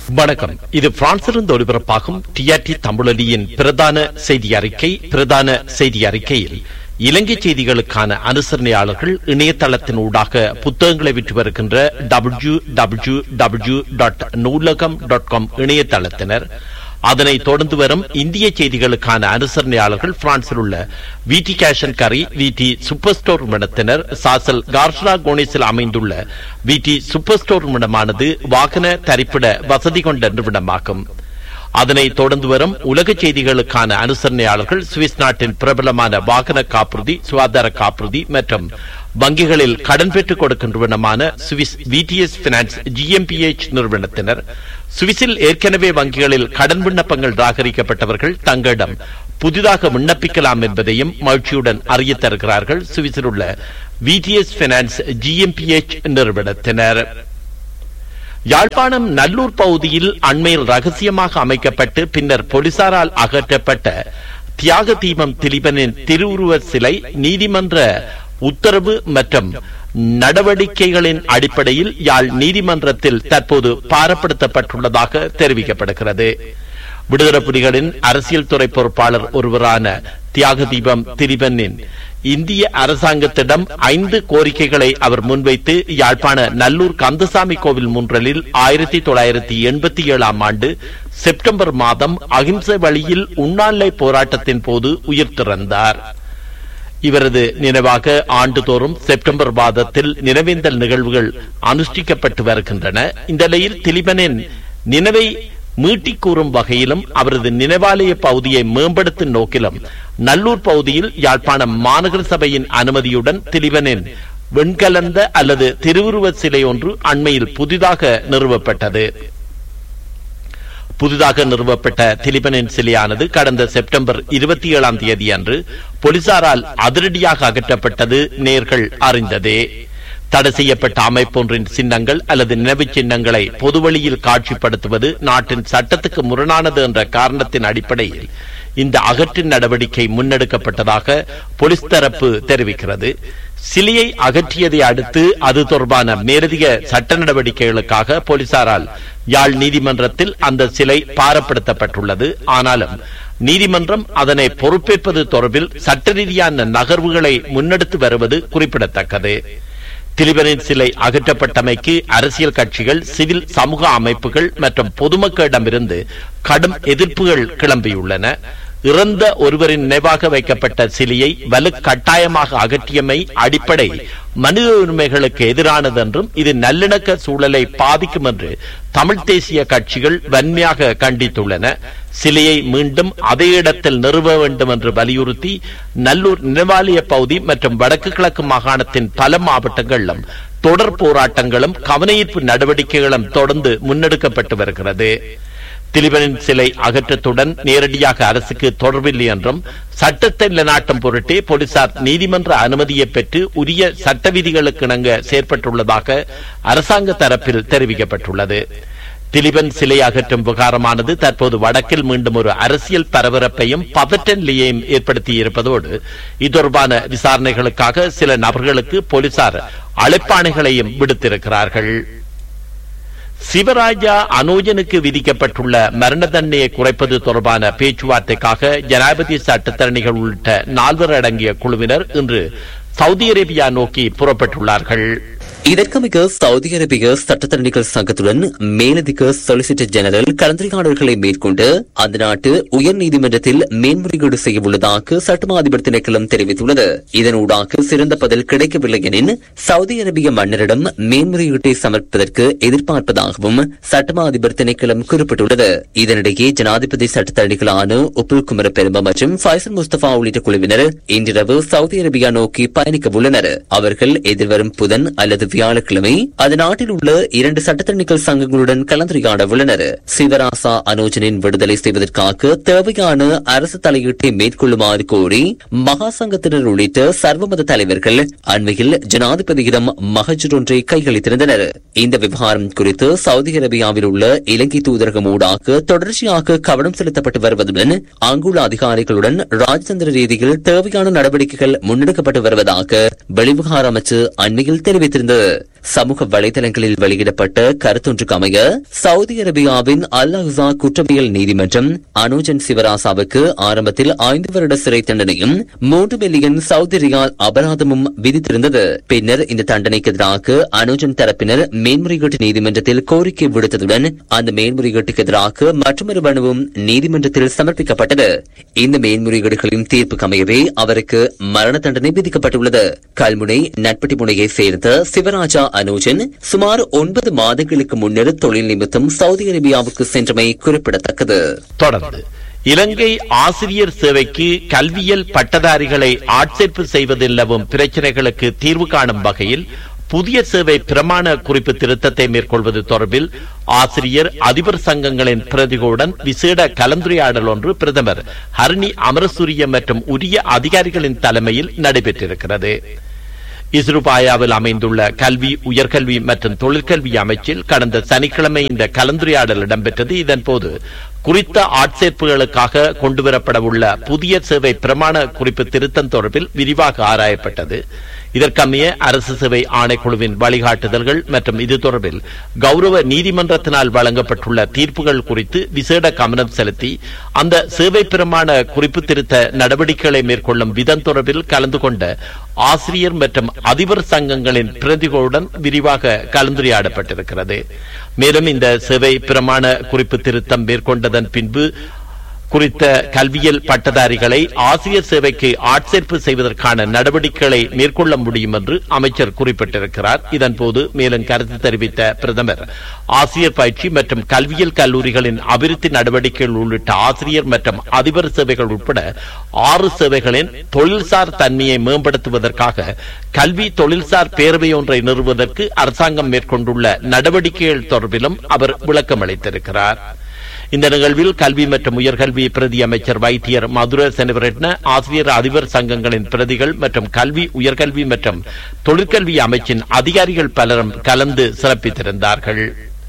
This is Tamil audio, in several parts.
வணக்கம் இது பிரான்சிலிருந்து ஒலிபரப்பாகும் டிஆர்டி தமிழொலியின் பிரதான செய்தி அறிக்கை பிரதான செய்தி அறிக்கையில் இலங்கை செய்திகளுக்கான அனுசரணையாளர்கள் இணையதளத்தின் ஊடாக புத்தகங்களை விற்று வருகின்ற W W W dot Noolaham dot com இணையதளத்தினர் அதனை தொடர்ந்து வரும் இந்திய செய்திகளுக்கான அனுசரணையாளர்கள் பிரான்சில் உள்ள விடி கேஷன் கரி விடி சூப்பர் ஸ்டோர் நிறுவனத்தினர் சாசல் கார்ஷரா கோனிஸில் அமைந்துள்ள விடி சூப்பர் ஸ்டோர் நிறுவனமானது வாகன தரிப்பிட வசதி கொண்ட நிறுவனமாகும் அதனை தொடர்ந்து வரும் உலக செய்திகளுக்கான அனுசரணையாளர்கள் சுவிஸ் நாட்டின் பிரபலமான வாகன காப்புறுதி சுகாதார காப்புறுதி மற்றும் வங்கிகளில் கடன் பெற்றுக் கொடுக்கும் நிறுவனமான சுவிஸ் விடிஎஸ் பினான்ஸ் ஜிஎம்பிஎச் நிறுவனத்தினர் சுவிஸில் ஏற்கனவே வங்கிகளில் கடன் விண்ணப்பங்கள் ராகரிக்கப்பட்டவர்கள் தங்களிடம் புதிதாக விண்ணப்பிக்கலாம் என்பதையும் மகிழ்ச்சியுடன் அறிய தருகிறார்கள் சுவிஸில் உள்ள விடிஎஸ் பினான்ஸ் ஜிஎம்பிஎச் நிறுவனத்தினர் யாழ்ப்பாணம் நல்லூர் பகுதியில் அண்மையில் ரகசியமாக அமைக்கப்பட்டு பின்னர் போலீசாரால் அகற்றப்பட்ட தியாக தீபம் திலீபனின் திருவுருவ சிலை நீதிமன்ற உத்தரவு மற்றும் நடவடிக்கைகளின் அடிப்படையில் யாழ் நீதிமன்றத்தில் தற்போது பாரப்படுத்தப்பட்டுள்ளதாக தெரிவிக்கப்படுகிறது விடுதலை புலிகளின் அரசியல் துறை பொறுப்பாளர் ஒருவரான தியாக தீபம் திரிபனின் இந்திய அரசாங்கத்திடம் ஐந்து கோரிக்கைகளை அவர் முன்வைத்து யாழ்ப்பாண நல்லூர் கந்தசாமி கோவில் முன்றலில் ஆயிரத்தி தொள்ளாயிரத்தி எண்பத்தி ஏழாம் ஆண்டு செப்டம்பர் மாதம் அகிம்சை வழியில் உண்ணாநிலை போராட்டத்தின் போது உயிர் திறந்தார் இவரது நினைவாக ஆண்டுதோறும் செப்டம்பர் மாதத்தில் நினைவேந்தல் நிகழ்வுகள் அனுஷ்டிக்கப்பட்டு வருகின்றன இந்த நிலையில் திலீபனின் நினைவை மீட்டிக் கூறும் வகையிலும் அவரது நினைவாலய பகுதியை மேம்படுத்தும் நோக்கிலும் நல்லூர் பகுதியில் யாழ்ப்பாணம் மாநகர சபையின் அனுமதியுடன் திலீபனின் வெண்கலந்த அல்லது திருவுருவ சிலை ஒன்று அண்மையில் புதிதாக நிறுவப்பட்டது புதிதாக நிறுவப்பட்ட திலிபனின் சிலையானது கடந்த செப்டம்பர் இருபத்தி ஏழாம் தேதி அன்று போலீசாரால் அதிரடியாக அகற்றப்பட்டது நேர்கள் அறிந்ததே தடை செய்யப்பட்ட அமைப்பொன்றின் சின்னங்கள் அல்லது நினைவு சின்னங்களை பொதுவழியில் காட்சிப்படுத்துவது நாட்டின் சட்டத்துக்கு முரணானது என்ற காரணத்தின் அடிப்படையில் இந்த அகற்றின் நடவடிக்கை முன்னெடுக்கப்பட்டதாக போலீஸ் தரப்பு தெரிவிக்கிறது சிலையை அகற்றியதை அடுத்து அது தொடர்பான மேலதிக சட்ட நடவடிக்கைகளுக்காக போலீசாரால் யாழ் நீதிமன்றத்தில் அந்த சிலை பாரப்படுத்தப்பட்டுள்ளது ஆனாலும் நீதிமன்றம் அதனை பொறுப்பேற்பது தொடர்பில் சட்ட ரீதியான நகர்வுகளை முன்னெடுத்து வருவது குறிப்பிடத்தக்கது திலிபனின் சிலை அகற்றப்பட்டமைக்கு அரசியல் கட்சிகள் சிவில் சமூக அமைப்புகள் மற்றும் பொதுமக்களிடமிருந்து கடும் எதிர்ப்புகள் கிளம்பியுள்ளன இறந்த ஒருவரின் நினைவாக வைக்கப்பட்ட சிலையை வலு கட்டாயமாக அகற்றியமை அடிப்படை மனித உரிமைகளுக்கு எதிரானது என்றும் இது நல்லிணக்க சூழலை பாதிக்கும் என்று தமிழ் தேசிய கட்சிகள் வன்மையாக கண்டித்துள்ளன சிலையை மீண்டும் அதே இடத்தில் நிறுவ வேண்டும் என்று வலியுறுத்தி நல்லூர் நினைவாலய பகுதி மற்றும் வடக்கு கிழக்கு மாகாணத்தின் பல மாவட்டங்களிலும் தொடர் போராட்டங்களும் கவனஈர்ப்பு நடவடிக்கைகளும் தொடர்ந்து முன்னெடுக்கப்பட்டு வருகிறது திலிபனின் சிலை அகற்றத்துடன் நேரடியாக அரசுக்கு தொடர்பில்லை என்றும் சட்டத்தை நிலைநாட்டும் பொருட்டே போலீசார் நீதிமன்ற அனுமதியை பெற்று உரிய சட்ட விதிகளுக்கு இணங்க செயற்பட்டுள்ளதாக அரசாங்க தரப்பில் தெரிவிக்கப்பட்டுள்ளது திலிபன் சிலை அகற்றும் விவகாரமானது தற்போது வடக்கில் மீண்டும் ஒரு அரசியல் பரபரப்பையும் பதற்ற நிலையையும் ஏற்படுத்தி இருப்பதோடு இது தொடர்பான விசாரணைகளுக்காக சில நபர்களுக்கு போலீசார் அழைப்பாணைகளையும் விடுத்திருக்கிறார்கள் சிவராஜா அனோஜனுக்கு விதிக்கப்பட்டுள்ள மரண தண்டனையை குறைப்பது தொடர்பான பேச்சுவார்த்தைக்காக ஜனாதிபதி சட்டத்தரணிகள் உள்ளிட்ட நால்வர் அடங்கிய குழுவினர் இன்று சவுதி அரேபியா நோக்கி புறப்பட்டுள்ளார்கள் இதற்கமைக்க சவுதி அரேபிய சட்டத்தரணிகள் சங்கத்துடன் மேலதிக சொலிசிட்டர் ஜெனரல் கலந்துரையாடல்களை மேற்கொண்டு அந்த நாட்டு உயர் நீதிமன்றத்தில் மேன்முறையீடு செய்ய உள்ளதாக சட்டமா அதிபர் திணைக்களம் தெரிவித்துள்ளது இதனூடாக சிறந்த பதில் கிடைக்கவில்லை எனின் சவுதி அரேபிய மன்னரிடம் மேன்முறையீட்டை சமர்ப்பதற்கு எதிர்பார்ப்பதாகவும் சட்டமா அதிபர் திணைக்களம் குறிப்பிட்டுள்ளது இதனிடையே ஜனாதிபதி சட்டத்தரணிகளான உப்புல் குமர பெரும்ப மற்றும் ஃபைசல் முஸ்தபா உள்ளிட்ட குழுவினர் இன்றிரவு சவுதி அரேபியா நோக்கி பயணிக்க உள்ளனர் அவர்கள் எதிர்வரும் புதன் அல்லது வியாழக்கிழமை அந்த நாட்டில் உள்ள இரண்டு சட்டத்தரணிகள் சங்கங்களுடன் கலந்துரையாட உள்ளனர் சிவராசா அனோஜனின் விடுதலை செய்வதற்காக தேவையான அரசு தலையீட்டை மேற்கொள்ளுமாறு கோரி மகா சங்கத்தினர் உள்ளிட்ட சர்வமத தலைவர்கள் அண்மையில் ஜனாதிபதியிடம் மகஜர் ஒன்றை கையளித்திருந்தனர் இந்த விவகாரம் குறித்து சவுதி அரேபியாவில் உள்ள இலங்கை தூதரகம் ஊடாக தொடர்ச்சியாக கவனம் செலுத்தப்பட்டு வருவதுடன் அங்குள்ள அதிகாரிகளுடன் ராஜதந்திர ரீதியில் தேவையான நடவடிக்கைகள் முன்னெடுக்கப்பட்டு வருவதாக வெளிவிவகார அமைச்சு அண்மையில் தெரிவித்திருந்தது சமூக வலைதளங்களில் வெளியிடப்பட்ட கருத்தொன்றுக்கு அமைய சவுதி அரேபியாவின் அல் அஹ்சா குற்றவியல் நீதிமன்றம் அனுஜன் சிவராசாவுக்கு ஆரம்பத்தில் ஐந்து வருட சிறை தண்டனையும் மூன்று மில்லியன் சவுதி ரியால் அபராதமும் விதித்திருந்தது பின்னர் இந்த தண்டனைக்கு எதிராக அனுஜன் தரப்பினர் மேன்முறையீட்டு நீதிமன்றத்தில் கோரிக்கை விடுத்ததுடன் அந்த மேன்முறையீட்டுக்கு எதிராக மற்றொரு மனுவும் நீதிமன்றத்தில் சமர்ப்பிக்கப்பட்டது இந்த மேன்முறையீடுகளின் தீர்ப்புக்கு அமையவே அவருக்கு மரண தண்டனை விதிக்கப்பட்டுள்ளது கல்முனை நட்பட்டி முனையை சேர்ந்த சிவராஜா அனுஜன் சுமார் ஒன்பது மாதங்களுக்கு முன்னர் தொழில் நிமித்தம் சவுதி அரேபியாவுக்கு சென்றமை குறிப்பிடத்தக்கது தொடர்ந்து இலங்கை ஆசிரியர் சேவைக்கு கல்வியல் பட்டதாரிகளை ஆட்சேர்ப்பு செய்வதில் நிலவும் பிரச்சினைகளுக்கு தீர்வு காணும் வகையில் புதிய சேவை பிரமாண குறிப்பு திருத்தத்தை மேற்கொள்வது தொடர்பில் ஆசிரியர் அதிபர் சங்கங்களின் பிரதிகளுடன் விசேட கலந்துரையாடல் ஒன்று பிரதமர் ஹரணி அமரசூரிய மற்றும் உரிய அதிகாரிகளின் தலைமையில் நடைபெற்றிருக்கிறது இஸ்ருபாயாவில் அமைந்துள்ள கல்வி உயர்கல்வி மற்றும் தொழிற்கல்வி அமைச்சில் கடந்த சனிக்கிழமை இந்த கலந்துரையாடல் இடம்பெற்றது இதன்போது குறித்த ஆட்சேர்ப்புகளுக்காக கொண்டுவரப்பட உள்ள புதிய சேவை பிரமாண குறிப்பு திருத்தம் தொடர்பில் விரிவாக ஆராயப்பட்டது இதற்கமைய அரசு சேவை ஆணைக்குழுவின் வழிகாட்டுதல்கள் மற்றும் இது தொடர்பில் கௌரவ நீதிமன்றத்தினால் வழங்கப்பட்டுள்ள தீர்ப்புகள் குறித்து விசேட கவனம் செலுத்தி அந்த சேவை பிரமாண குறிப்பு திருத்த நடவடிக்கைகளை மேற்கொள்ளும் விதம் தொடர்பில் கலந்து கொண்ட ஆசிரியர் மற்றும் அதிபர் சங்கங்களின் பிரதிகளுடன் விரிவாக கலந்துரையாடப்பட்டிருக்கிறது மேலும் இந்த சேவை பிரமாண குறிப்பு திருத்தம் மேற்கொண்டதன் பின்பு குறித்த கல்வியல் பட்டதாரிகளை ஆசிரியர் சேவைக்கு ஆட்சேர்ப்பு செய்வதற்கான நடவடிக்கைகளை மேற்கொள்ள முடியும் என்று அமைச்சர் குறிப்பிட்டிருக்கிறார் இதன்போது மேலும் கருத்து தெரிவித்த பிரதமர் ஆசிரியர் பயிற்சி மற்றும் கல்வியல் கல்லூரிகளின் அபிவிருத்தி நடவடிக்கைகள் உள்ளிட்ட ஆசிரியர் மற்றும் அதிபர் சேவைகள் உட்பட ஆறு சேவைகளின் தொழில்சார் தன்மையை மேம்படுத்துவதற்காக கல்வி தொழில்சார் பேரவை ஒன்றை நிறுவுவதற்கு அரசாங்கம் மேற்கொண்டுள்ள நடவடிக்கைகள் தொடர்பிலும் அவர் விளக்கம் அளித்திருக்கிறார் இந்த நிகழ்வில் கல்வி மற்றும் உயர்கல்வி பிரதி அமைச்சர் வைத்தியர் மதுர செனவரெட்ன ஆசிரியர் அதிபர் சங்கங்களின் பிரதிகள் மற்றும் கல்வி உயர்கல்வி மற்றும் தொழிற்கல்வி அமைச்சின் அதிகாரிகள் பலரும் கலந்து சிறப்பித்திருந்தார்கள்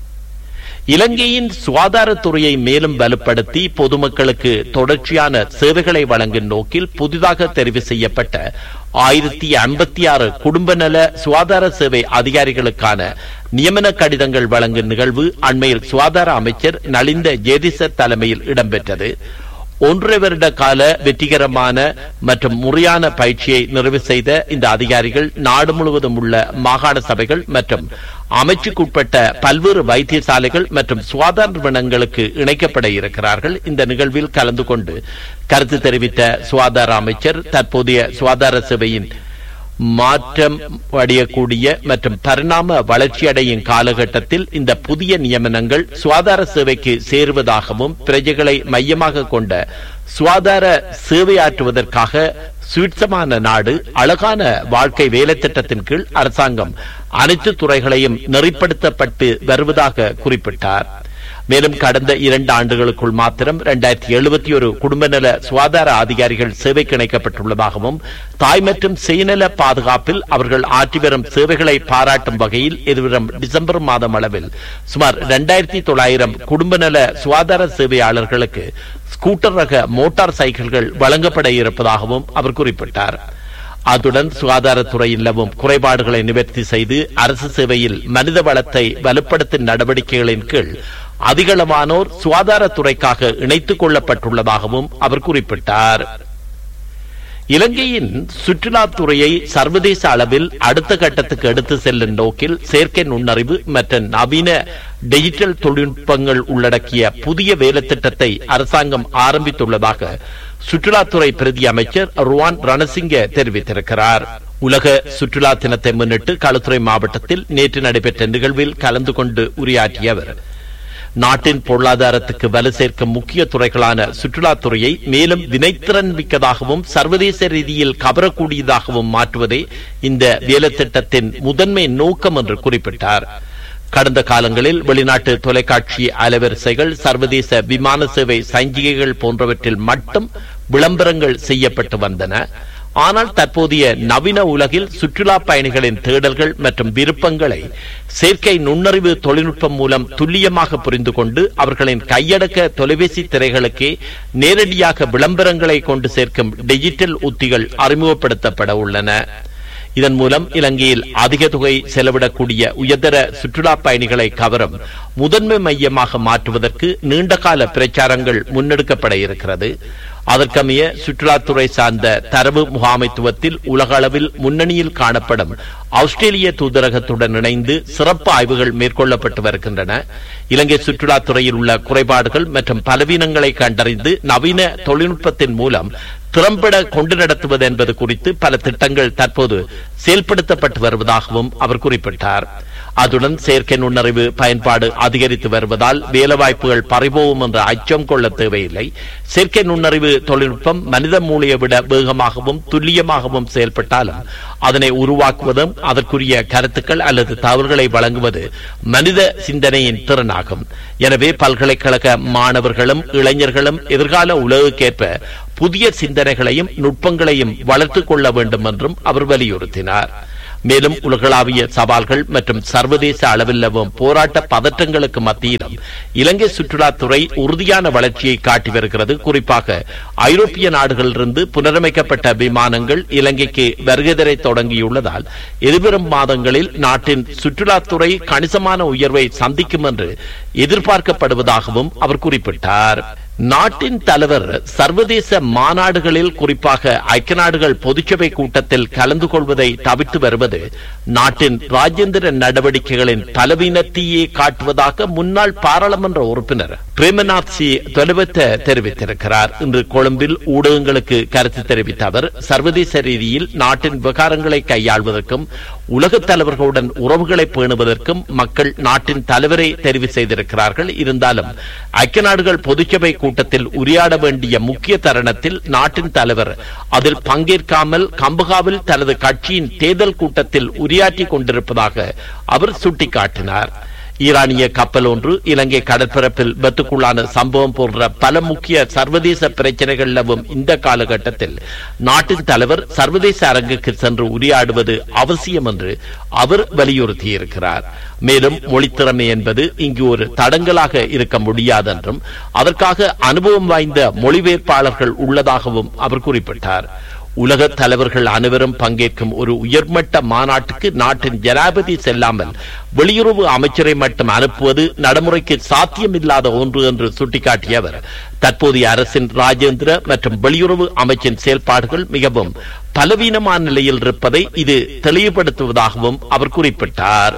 இலங்கையின் சுகாதாரத்துறையை மேலும் வலுப்படுத்தி பொதுமக்களுக்கு தொடர்ச்சியான சேவைகளை வழங்கும் நோக்கில் புதிதாக தெரிவு செய்யப்பட்ட ஆயிரத்தி ஐம்பத்தி ஆறு குடும்ப நல சுகாதார சேவை அதிகாரிகளுக்கான நியமன கடிதங்கள் வழங்கும் நிகழ்வு அண்மையில் சுகாதார அமைச்சர் நலிந்த ஜேதிசர் தலைமையில் இடம்பெற்றது ஒன்றரை வருட கால வெற்றிகரமான மற்றும் முறையான பயிற்சியை நிறைவு செய்த இந்த அதிகாரிகள் நாடு முழுவதும் உள்ள மாகாண சபைகள் மற்றும் அமைச்சுக்குட்பட்ட பல்வேறு வைத்தியசாலைகள் மற்றும் சுகாதார நிறுவனங்களுக்கு இணைக்கப்பட இருக்கிறார்கள் இந்த நிகழ்வில் கலந்து கொண்டு கருத்து தெரிவித்த சுகாதார அமைச்சர் தற்போதைய சுகாதார சேவையின் மாற்றம் அடையக்கூடிய மற்றும் பரிணாம வளர்ச்சியடையும் காலகட்டத்தில் இந்த புதிய நியமனங்கள் சுகாதார சேவைக்கு சேருவதாகவும் பிரஜைகளை மையமாக கொண்ட சுகாதார சேவையாற்றுவதற்காக சுவிட்சமான நாடு அழகான வாழ்க்கை வேலை திட்டத்தின் கீழ் அரசாங்கம் அனைத்து துறைகளையும் நெறிப்படுத்தப்பட்டு வருவதாக குறிப்பிட்டார் மேலும் கடந்த இரண்டு ஆண்டுகளுக்குள் மாத்திரம் இரண்டாயிரத்தி எழுபத்தி ஒரு குடும்ப நல சுகாதார அதிகாரிகள் சேவைக்கு இணைக்கப்பட்டுள்ளதாகவும் தாய் மற்றும் செய்நல பாதுகாப்பில் அவர்கள் ஆற்றி வரும் சேவைகளை பாராட்டும் வகையில் எதிர்வரும் டிசம்பர் மாதம் அளவில் சுமார் இரண்டாயிரத்தி தொள்ளாயிரம் குடும்ப நல சுகாதார சேவையாளர்களுக்கு ஸ்கூட்டர் ரக மோட்டார் சைக்கிள்கள் வழங்கப்பட இருப்பதாகவும் அவர் குறிப்பிட்டார் அத்துடன் சுகாதாரத்துறையில் நிலவும் குறைபாடுகளை நிவர்த்தி செய்து அரசு சேவையில் மனித வளத்தை வலுப்படுத்தும் நடவடிக்கைகளின் கீழ் அதிகளவானோர் சுகாதாரத்துறைக்காக இணைத்துக் கொள்ளப்பட்டுள்ளதாகவும் அவர் குறிப்பிட்டார் இலங்கையின் சுற்றுலாத்துறையை சர்வதேச அளவில் அடுத்த கட்டத்துக்கு எடுத்து செல்லும் நோக்கில் செயற்கை நுண்ணறிவு மற்றும் நவீன டிஜிட்டல் தொழில்நுட்பங்கள் உள்ளடக்கிய புதிய வேலை திட்டத்தை அரசாங்கம் ஆரம்பித்துள்ளதாக சுற்றுலாத்துறை பிரதி அமைச்சர் ருவான் ரணசிங்க தெரிவித்திருக்கிறார் உலக சுற்றுலா தினத்தை முன்னிட்டு களுத்துறை மாவட்டத்தில் நேற்று நடைபெற்ற நிகழ்வில் கலந்து கொண்டு உரையாற்றிய அவர் நாட்டின் பொருளாதாரத்துக்கு வலு சேர்க்கும் முக்கிய துறைகளான சுற்றுலாத்துறையை மேலும் வினைத்திறன் மிக்கதாகவும் சர்வதேச ரீதியில் கவரக்கூடியதாகவும் மாற்றுவதே இந்த வேலை திட்டத்தின் முதன்மை நோக்கம் என்று குறிப்பிட்டார் கடந்த காலங்களில் வெளிநாட்டு தொலைக்காட்சி அலைவரிசைகள் சர்வதேச விமான சேவை சஞ்சிகைகள் போன்றவற்றில் மட்டும் விளம்பரங்கள் செய்யப்பட்டு வந்தன ஆனால் தற்போதைய நவீன உலகில் சுற்றுலா பயணிகளின் தேடல்கள் மற்றும் விருப்பங்களை செயற்கை நுண்ணறிவு தொழில்நுட்பம் மூலம் துல்லியமாக புரிந்து கொண்டு அவர்களின் கையடக்க தொலைபேசி திரைகளுக்கே நேரடியாக விளம்பரங்களை கொண்டு சேர்க்கும் டிஜிட்டல் உத்திகள் அறிமுகப்படுத்தப்பட உள்ளன இதன் மூலம் இலங்கையில் அதிக தொகை செலவிடக்கூடிய உயர்தர சுற்றுலா பயணிகளை கவரும் முதன்மை மையமாக மாற்றுவதற்கு நீண்டகால பிரச்சாரங்கள் முன்னெடுக்கப்பட இருக்கிறது அதற்கமைய சுற்றுலாத்துறை சார்ந்த தரவு முகாமைத்துவத்தில் உலக அளவில் முன்னணியில் காணப்படும் ஆஸ்திரேலிய தூதரகத்துடன் இணைந்து சிறப்பு ஆய்வுகள் மேற்கொள்ளப்பட்டு வருகின்றன இலங்கை சுற்றுலாத்துறையில் உள்ள குறைபாடுகள் மற்றும் பலவீனங்களை கண்டறிந்து நவீன தொழில்நுட்பத்தின் மூலம் திறம்பட கொண்டு நடத்துவது என்பது குறித்து பல திட்டங்கள் தற்போது செயல்படுத்தப்பட்டு வருவதாகவும் அவர் குறிப்பிட்டார் அதுடன் செயற்கை நுண்ணறிவு பயன்பாடு அதிகரித்து வருவதால் வேலைவாய்ப்புகள் பறிபோகும் என்ற அச்சம் கொள்ள தேவையில்லை செயற்கை நுண்ணறிவு தொழில்நுட்பம் மனித மூளையை விட வேகமாகவும் துல்லியமாகவும் செயல்பட்டாலும் அதனை உருவாக்குவதும் அதற்குரிய கருத்துக்கள் அல்லது தவறுகளை வழங்குவது மனித சிந்தனையின் திறனாகும் எனவே பல்கலைக்கழக மாணவர்களும் இளைஞர்களும் எதிர்கால உலகுக்கேற்ப புதிய சிந்தனைகளையும் நுட்பங்களையும் வளர்த்துக் கொள்ள வேண்டும் என்றும் அவர் வலியுறுத்தினார் மேலும் உலகளாவிய சவால்கள் மற்றும் சர்வதேச அளவில் நிலவும் போராட்ட பதற்றங்களுக்கு மத்தியிலும் இலங்கை சுற்றுலாத்துறை உறுதியான வளர்ச்சியை காட்டி வருகிறது குறிப்பாக ஐரோப்பிய நாடுகளிலிருந்து புனரமைக்கப்பட்ட விமானங்கள் இலங்கைக்கு வருகை தர தொடங்கியுள்ளதால் எதிர்வரும் மாதங்களில் நாட்டின் சுற்றுலாத்துறை கணிசமான உயர்வை சந்திக்கும் என்று எதிர்பார்க்கப்படுவதாகவும் அவர் குறிப்பிட்டார் நாட்டின் தலைவர் சர்வதேச மாநாடுகளில் குறிப்பாக ஐக்கிய நாடுகள் பொதுச்சபை கூட்டத்தில் கலந்து கொள்வதை தவிர்த்து வருவது நாட்டின் ராஜேந்திர நடவடிக்கைகளின் பலவீனத்தையே காட்டுவதாக முன்னாள் பாராளுமன்ற உறுப்பினர் பிரேமநாத் சி தொலைவத்த தெரிவித்திருக்கிறார் இன்று கொழும்பில் ஊடகங்களுக்கு கருத்து தெரிவித்த அவர் சர்வதேச ரீதியில் நாட்டின் விவகாரங்களை கையாள்வதற்கும் உலகத் தலைவர்களுடன் உறவுகளை பேணுவதற்கும் மக்கள் நாட்டின் தலைவரை தெரிவு செய்திருக்கிறார்கள் இருந்தாலும் ஐக்கிய நாடுகள் பொதுச்சபை கூட்டத்தில் உரையாட வேண்டிய முக்கிய தருணத்தில் நாட்டின் தலைவர் அதில் பங்கேற்காமல் கம்பகாவில் தனது கட்சியின் தேர்தல் கூட்டத்தில் உரையாற்றிக் கொண்டிருப்பதாக அவர் சுட்டிக்காட்டினார் ஈரானிய கப்பல் ஒன்று இலங்கை கடற்பரப்பில் விபத்துக்குள்ளான சம்பவம் போன்ற பல முக்கிய சர்வதேச பிரச்சனைகள் நிலவும் இந்த காலகட்டத்தில் நாட்டின் தலைவர் சர்வதேச அரங்குக்கு சென்று உரையாடுவது அவசியம் என்று அவர் வலியுறுத்தியிருக்கிறார் மேலும் மொழித்திறமை என்பது இங்கு ஒரு தடங்கலாக இருக்க முடியாதென்றும் அதற்காக அனுபவம் வாய்ந்த மொழிபெயர்ப்பாளர்கள் உள்ளதாகவும் அவர் குறிப்பிட்டார் உலக தலைவர்கள் அனைவரும் பங்கேற்கும் ஒரு உயர்மட்ட மாநாட்டுக்கு நாட்டின் ஜனாதிபதி செல்லாமல் வெளியுறவு அமைச்சரை மட்டும் அனுப்புவது நடைமுறைக்கு சாத்தியமில்லாத ஒன்று என்று சுட்டிக்காட்டிய அவர் தற்போதைய அரசின் ராஜேந்திர மற்றும் வெளியுறவு அமைச்சின் செயல்பாடுகள் மிகவும் பலவீனமான நிலையில் இருப்பதை இது தெளிவுபடுத்துவதாகவும் அவர் குறிப்பிட்டார்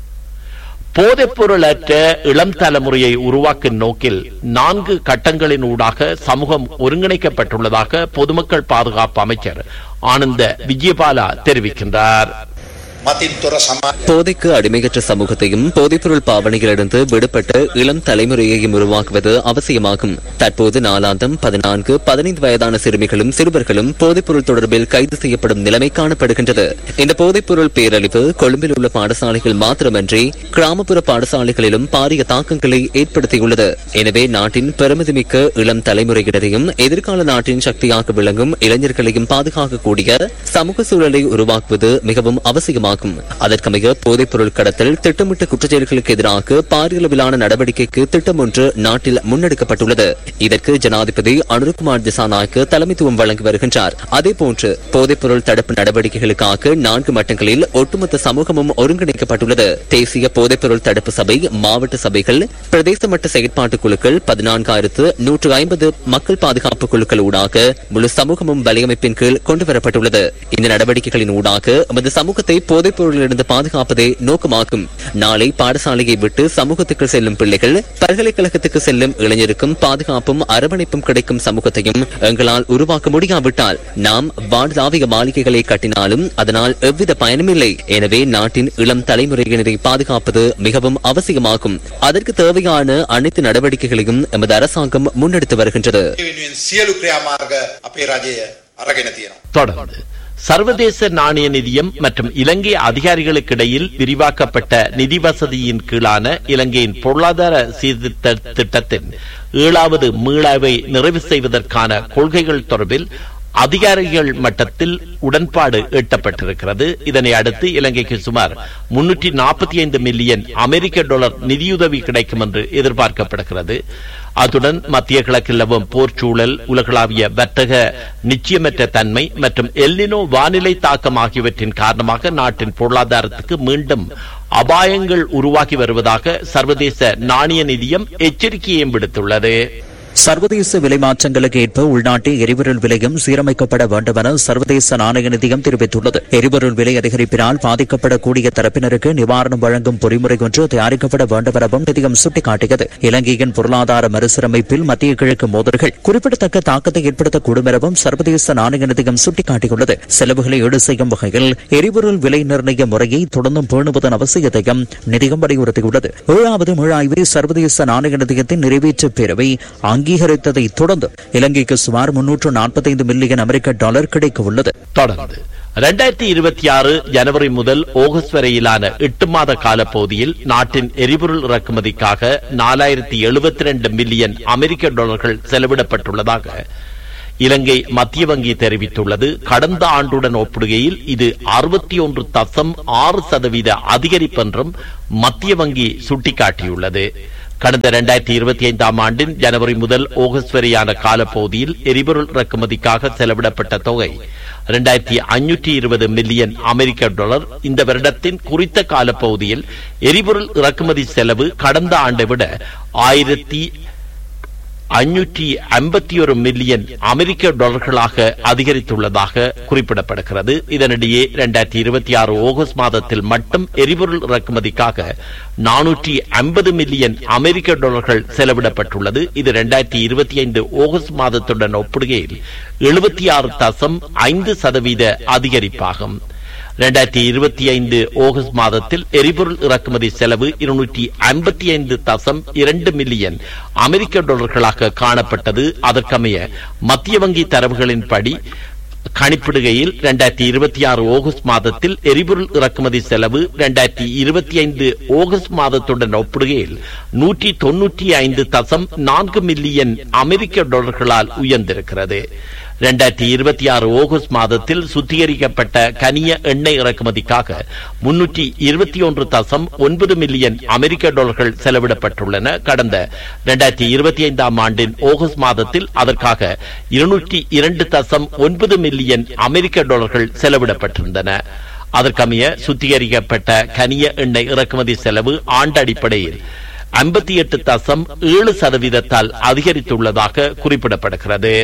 போதைப் பொருளற்ற இளம் தலைமுறையை உருவாக்கும் நோக்கில் நான்கு கட்டங்களின் ஊடாக சமூகம் ஒருங்கிணைக்கப்பட்டுள்ளதாக பொதுமக்கள் பாதுகாப்பு அமைச்சர் ஆனந்த விஜயபாலா தெரிவிக்கின்றார் මතින් තොර සමා போதைக்கு அடிமையற்ற சமூகத்தையும் போதைப்பொருள் பாவனைகளிலிருந்து விடுபட்ட இளம் தலைமுறையையும் உருவாக்குவது அவசியமாகும் தற்போது நாளாந்தம் பதினான்கு பதினைந்து வயதான சிறுமிகளும் சிறுவர்களும் போதைப்பொருள் தொடர்பில் கைது செய்யப்படும் நிலைமை காணப்படுகின்றது இந்த போதைப்பொருள் பேரழிவு கொழும்பில் உள்ள பாடசாலைகள் மாத்திரமன்றி கிராமப்புற பாடசாலைகளிலும் பாரிய தாக்கங்களை ஏற்படுத்தியுள்ளது எனவே நாட்டின் பெருமதிமிக்க இளம் தலைமுறையினரையும் எதிர்கால நாட்டின் சக்தியாக விளங்கும் இளைஞர்களையும் பாதுகாக்கக்கூடிய சமூக சூழலை உருவாக்குவது மிகவும் அவசியமாகும் அதற்கமைய போதைப் பொருள் கடத்தல் திட்டமிட்ட குற்றச்செயல்களுக்கு எதிராக பாரியளவிலான நடவடிக்கைக்கு திட்டம் ஒன்று நாட்டில் முன்னெடுக்கப்பட்டுள்ளது இதற்கு ஜனாதிபதி அனுருகுமார் திசாநாயக்கு தலைமைத்துவம் வழங்கி வருகின்றார் அதேபோன்று போதைப் பொருள் தடுப்பு நடவடிக்கைகளுக்காக நான்கு மட்டங்களில் ஒட்டுமொத்த சமூகமும் ஒருங்கிணைக்கப்பட்டுள்ளது தேசிய போதைப் பொருள் தடுப்பு சபை மாவட்ட சபைகள் பிரதேச மட்ட செயற்பாட்டு குழுக்கள் பதினான்காயிரத்து நூற்று ஐம்பது மக்கள் பாதுகாப்பு குழுக்கள் ஊடாக முழு சமூகமும் வலையமைப்பின் கீழ் கொண்டுவரப்பட்டுள்ளது இந்த நடவடிக்கைகளின் ஊடாக எமது சமூகத்தை போதைப் பொருளிலிருந்து பாதுகாப்பதே நோக்கமாகும் நாளை பாடசாலையை விட்டு சமூகத்துக்கு செல்லும் பிள்ளைகள் பல்கலைக்கழகத்துக்கு செல்லும் இளைஞருக்கும் பாதுகாப்பும் அரவணைப்பும் கிடைக்கும் சமூகத்தையும் எங்களால் உருவாக்க முடியாவிட்டால் நாம் வானதாவிக மாளிகைகளை கட்டினாலும் அதனால் எவ்வித பயனுமில்லை எனவே நாட்டின் இளம் தலைமுறையினரை பாதுகாப்பது மிகவும் அவசியமாகும் அதற்கு தேவையான அனைத்து நடவடிக்கைகளையும் எமது அரசாங்கம் முன்னெடுத்து வருகின்றது වෙනුවෙන් සියලු ක්‍රියාමාර්ග අපේ රජය අරගෙන තියෙනවා. தொடர்ந்து சர்வதேச நாணய நிதியம் மற்றும் இலங்கை அதிகாரிகளுக்கிடையில் விரிவாக்கப்பட்ட நிதி வசதியின் கீழான இலங்கையின் பொருளாதார சீர்திருத்த திட்டத்தின் ஏழாவது மீளாய்வை நிறைவு செய்வதற்கான கொள்கைகள் தொடர்பில் அதிகாரிகள் மட்டத்தில் உடன்பாடு எட்டப்பட்டிருக்கிறது இதனை அடுத்து இலங்கைக்கு சுமார் முன்னூற்றி நாற்பத்தி ஐந்து மில்லியன் அமெரிக்க டாலர் நிதியுதவி கிடைக்கும் என்று எதிர்பார்க்கப்படுகிறது அத்துடன் மத்திய கிழக்கில் நிலவும் போர் சூழல் உலகளாவிய வர்த்தக நிச்சயமற்ற தன்மை மற்றும் எல்லினோ வானிலை தாக்கம் ஆகியவற்றின் காரணமாக நாட்டின் பொருளாதாரத்துக்கு மீண்டும் அபாயங்கள் உருவாகி வருவதாக சர்வதேச நாணய நிதியம் எச்சரிக்கையும் விடுத்துள்ளது சர்வதேச விலை மாற்றங்களுக்கு ஏற்ப உள்நாட்டு எரிபொருள் விலையும் சீரமைக்கப்பட வேண்டும் என சர்வதேச நாணய நிதியம் தெரிவித்துள்ளது எரிபொருள் விலை அதிகரிப்பினால் பாதிக்கப்படக்கூடிய தரப்பினருக்கு நிவாரணம் வழங்கும் பொறிமுறை ஒன்று தயாரிக்கப்பட வேண்டும் எனவும் நிதியம் சுட்டிக்காட்டியது இலங்கையின் பொருளாதார மறுசீரமைப்பில் மத்திய கிழக்கு மோதல்கள் குறிப்பிடத்தக்க தாக்கத்தை ஏற்படுத்தக்கூடும் எனவும் சர்வதேச நாணய நிதியம் சுட்டிக்காட்டியுள்ளது செலவுகளை ஈடு செய்யும் வகையில் எரிபொருள் விலை நிர்ணய முறையை தொடர்ந்தும் பேணுவதன் அவசியத்தையும் நிதியம் வலியுறுத்தியுள்ளது ஏழாவது மீளாய்வை சர்வதேச நாணய நிதியத்தின் நிறைவேற்று பேரவை அங்கீகரித்ததை தொடர்ந்து இலங்கைக்கு சுமார் முன்னூற்று நாற்பத்தைந்து மில்லியன் அமெரிக்க டாலர் கிடைக்க உள்ளது தொடர்ந்து இரண்டாயிரத்தி இருபத்தி ஆறு ஜனவரி முதல் ஆகஸ்ட் வரையிலான எட்டு மாத காலப்பகுதியில் நாட்டின் எரிபொருள் இறக்குமதிக்காக நாலாயிரத்தி எழுபத்தி ரெண்டு மில்லியன் அமெரிக்க டாலர்கள் செலவிடப்பட்டுள்ளதாக இலங்கை மத்திய வங்கி தெரிவித்துள்ளது கடந்த ஆண்டுடன் ஒப்பிடுகையில் இது அறுபத்தி ஒன்று தசம் ஆறு சதவீத அதிகரிப்பென்றும் மத்திய வங்கி சுட்டிக்காட்டியுள்ளது கடந்த இரண்டாயிரத்தி இருபத்தி ஐந்தாம் ஆண்டின் ஜனவரி முதல் ஆகஸ்ட் வரையான காலப்பகுதியில் எரிபொருள் இறக்குமதிக்காக செலவிடப்பட்ட தொகை இரண்டாயிரத்தி ஐநூற்றி இருபது மில்லியன் அமெரிக்க டாலர் இந்த வருடத்தின் குறித்த காலப்பகுதியில் எரிபொருள் இறக்குமதி செலவு கடந்த ஆண்டை விட ஆயிரத்தி ஐநூற்றி ஐம்பத்தி ஒரு மில்லியன் அமெரிக்க டாலர்களாக அதிகரித்துள்ளதாக குறிப்பிடப்படுகிறது இதனிடையே இரண்டாயிரத்தி இருபத்தி ஆறு ஆகஸ்ட் மாதத்தில் மட்டும் எரிபொருள் இறக்குமதிக்காக நானூற்றி ஐம்பது மில்லியன் அமெரிக்க டாலர்கள் செலவிடப்பட்டுள்ளது இது இரண்டாயிரத்தி இருபத்தி ஐந்து ஆகஸ்ட் மாதத்துடன் ஒப்பிடுகையில் எழுபத்தி ஆறு தசம் ஐந்து சதவீத அதிகரிப்பாகும் இரண்டாயிரத்தி இருபத்தி ஐந்து ஆகஸ்ட் மாதத்தில் எரிபொருள் இறக்குமதி செலவு இருநூற்றி ஐம்பத்தி ஐந்து தசம் இரண்டு மில்லியன் அமெரிக்க டாலர்களாக காணப்பட்டது அதற்கமைய மத்திய வங்கி தரவுகளின்படி கணிப்பிடுகையில் இரண்டாயிரத்தி இருபத்தி ஆறு ஆகஸ்ட் மாதத்தில் எரிபொருள் இறக்குமதி செலவு இரண்டாயிரத்தி இருபத்தி ஐந்து ஆகஸ்ட் மாதத்துடன் ஒப்பிடுகையில் நூற்றி தொன்னூற்றி ஐந்து தசம் நான்கு மில்லியன் அமெரிக்க டாலர்களால் உயர்ந்திருக்கிறது இரண்டாயிரத்தி இருபத்தி ஆறு ஆகஸ்ட் மாதத்தில் சுத்திகரிக்கப்பட்ட கனிய எண்ணெய் இறக்குமதிக்காக முன்னூற்றி இருபத்தி ஒன்று தசம் ஒன்பது மில்லியன் அமெரிக்க டாலர்கள் செலவிடப்பட்டுள்ளன கடந்த இரண்டாயிரத்தி இருபத்தி ஐந்தாம் ஆண்டின் ஆகஸ்ட் மாதத்தில் அதற்காக இருநூற்றி இரண்டு தசம் ஒன்பது மில்லியன் அமெரிக்க டாலர்கள் செலவிடப்பட்டிருந்தன அதற்கமைய சுத்திகரிக்கப்பட்ட கனிய எண்ணெய் இறக்குமதி செலவு ஆண்டு அடிப்படையில் ஐம்பத்தி எட்டு தசம் ஏழு சதவீதத்தால் அதிகரித்துள்ளதாக குறிப்பிடப்படுகிறது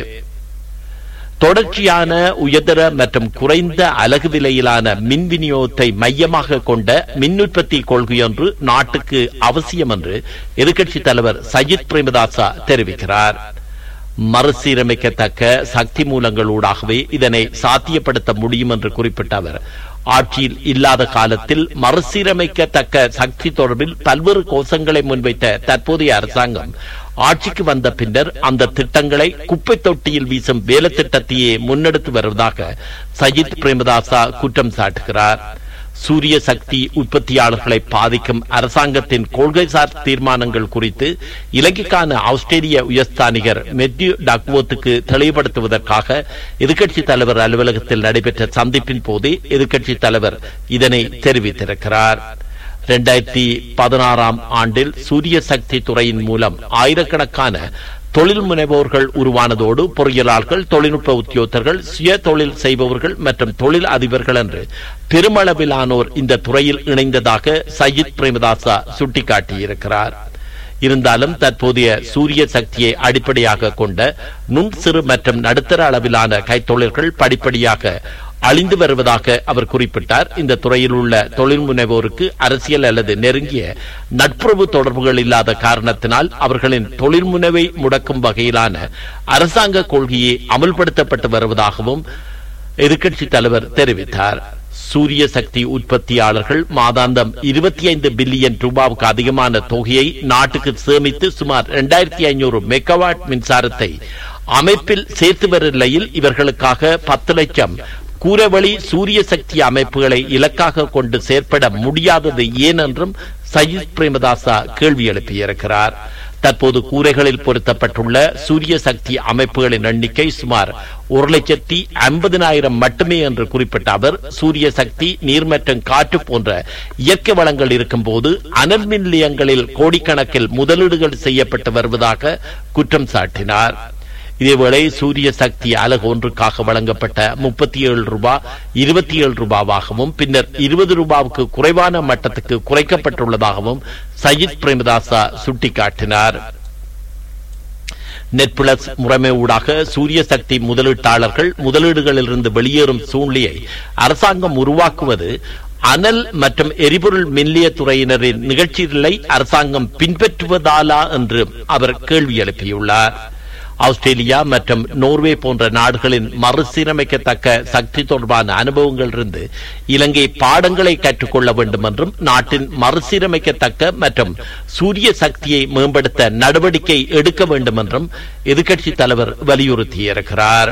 தொடர்ச்சியான உயர்தர மற்றும் குறைந்த அலகு விலையிலான மின் விநியோகத்தை மையமாக கொண்ட மின் உற்பத்தி கொள்கையொன்று நாட்டுக்கு அவசியம் என்று எதிர்க்கட்சித் தலைவர் சஜித் பிரேமதாசா தெரிவிக்கிறார் மறுசீரமைக்கத்தக்க சக்தி மூலங்களூடாகவே இதனை சாத்தியப்படுத்த முடியும் என்று குறிப்பிட்ட அவர் ஆட்சியில் இல்லாத காலத்தில் மறுசீரமைக்கத்தக்க சக்தி தொடர்பில் பல்வேறு கோஷங்களை முன்வைத்த தற்போதைய அரசாங்கம் ஆட்சிக்கு வந்த பின்னர் அந்த திட்டங்களை குப்பை தொட்டியில் வீசும் வேலை திட்டத்தையே முன்னெடுத்து வருவதாக சஜித் பிரேமதாசா குற்றம் சாட்டுகிறார் சூரிய சக்தி உற்பத்தியாளர்களை பாதிக்கும் அரசாங்கத்தின் கொள்கைசார் தீர்மானங்கள் குறித்து இலங்கைக்கான ஆஸ்திரேலிய உயர்ஸ்தானிகர் மெத்யூ டக்வோத்துக்கு தெளிவுபடுத்துவதற்காக எதிர்க்கட்சித் தலைவர் அலுவலகத்தில் நடைபெற்ற சந்திப்பின் போதே எதிர்க்கட்சித் தலைவர் இதனை தெரிவித்திருக்கிறார் இரண்டாயிரத்தி பதினாறாம் ஆண்டில் சூரிய சக்தி துறையின் மூலம் ஆயிரக்கணக்கான தொழில் முனைவோர்கள் உருவானதோடு பொறியியலாளர்கள் தொழில்நுட்ப உத்தியோகத்தர்கள் சுய தொழில் செய்பவர்கள் மற்றும் தொழில் அதிபர்கள் என்று பெருமளவிலானோர் இந்த துறையில் இணைந்ததாக சயித் பிரேமதாசா சுட்டிக்காட்டியிருக்கிறார் இருந்தாலும் தற்போதைய சூரிய சக்தியை அடிப்படையாக கொண்ட நுண் சிறு மற்றும் நடுத்தர அளவிலான கைத்தொழில்கள் படிப்படியாக அழிந்து வருவதாக அவர் குறிப்பிட்டார் இந்த துறையில் உள்ள தொழில் முனைவோருக்கு அரசியல் அல்லது நெருங்கிய நட்புறவு தொடர்புகள் இல்லாத காரணத்தினால் அவர்களின் தொழில் முனைவை முடக்கும் வகையிலான அரசாங்க கொள்கையை அமல்படுத்தப்பட்டு வருவதாகவும் எதிர்க்கட்சித் தலைவர் தெரிவித்தார் சூரிய சக்தி உற்பத்தியாளர்கள் மாதாந்தம் இருபத்தி ஐந்து பில்லியன் ரூபாவுக்கு அதிகமான தொகையை நாட்டுக்கு சேமித்து சுமார் இரண்டாயிரத்தி ஐநூறு மெகாவாட் மின்சாரத்தை அமைப்பில் சேர்த்து வரும் நிலையில் இவர்களுக்காக பத்து லட்சம் கூரவழி சூரிய சக்தி அமைப்புகளை இலக்காக கொண்டு செயற்பட முடியாதது ஏன் என்றும் சயித் பிரேமதாசா கேள்வி எழுப்பியிருக்கிறார் தற்போது கூரைகளில் பொருத்தப்பட்டுள்ள சூரிய சக்தி அமைப்புகளின் எண்ணிக்கை சுமார் ஒரு லட்சத்தி ஐம்பதினாயிரம் மட்டுமே என்று குறிப்பிட்ட அவர் சூரிய சக்தி நீர் மற்றும் காற்று போன்ற இயற்கை வளங்கள் இருக்கும்போது அனல் மின் நிலையங்களில் கோடிக்கணக்கில் முதலீடுகள் செய்யப்பட்டு வருவதாக குற்றம் சாட்டினார் இதேவேளை சூரிய சக்தி அலகு ஒன்றுக்காக வழங்கப்பட்ட முப்பத்தி ஏழு ரூபாய் இருபத்தி ஏழு ரூபாவாகவும் பின்னர் இருபது ரூபாவுக்கு குறைவான மட்டத்துக்கு குறைக்கப்பட்டுள்ளதாகவும் சஜித் பிரேமதாசா சுட்டிக்காட்டினார் நெட்பிளஸ் முறைமை ஊடாக சூரிய சக்தி முதலீட்டாளர்கள் முதலீடுகளிலிருந்து வெளியேறும் சூழ்நிலையை அரசாங்கம் உருவாக்குவது அனல் மற்றும் எரிபொருள் மின்னிய துறையினரின் நிகழ்ச்சிகளை அரசாங்கம் பின்பற்றுவதாலா என்று அவர் கேள்வி எழுப்பியுள்ளார் ஆஸ்திரேலியா மற்றும் நோர்வே போன்ற நாடுகளின் மறுசீரமைக்கத்தக்க சக்தி தொடர்பான அனுபவங்களிலிருந்து இலங்கை பாடங்களை கற்றுக்கொள்ள வேண்டும் என்றும் நாட்டின் மறுசீரமைக்கத்தக்க மற்றும் சூரிய சக்தியை மேம்படுத்த நடவடிக்கை எடுக்க வேண்டும் என்றும் எதிர்க்கட்சித் தலைவர் வலியுறுத்தியிருக்கிறார்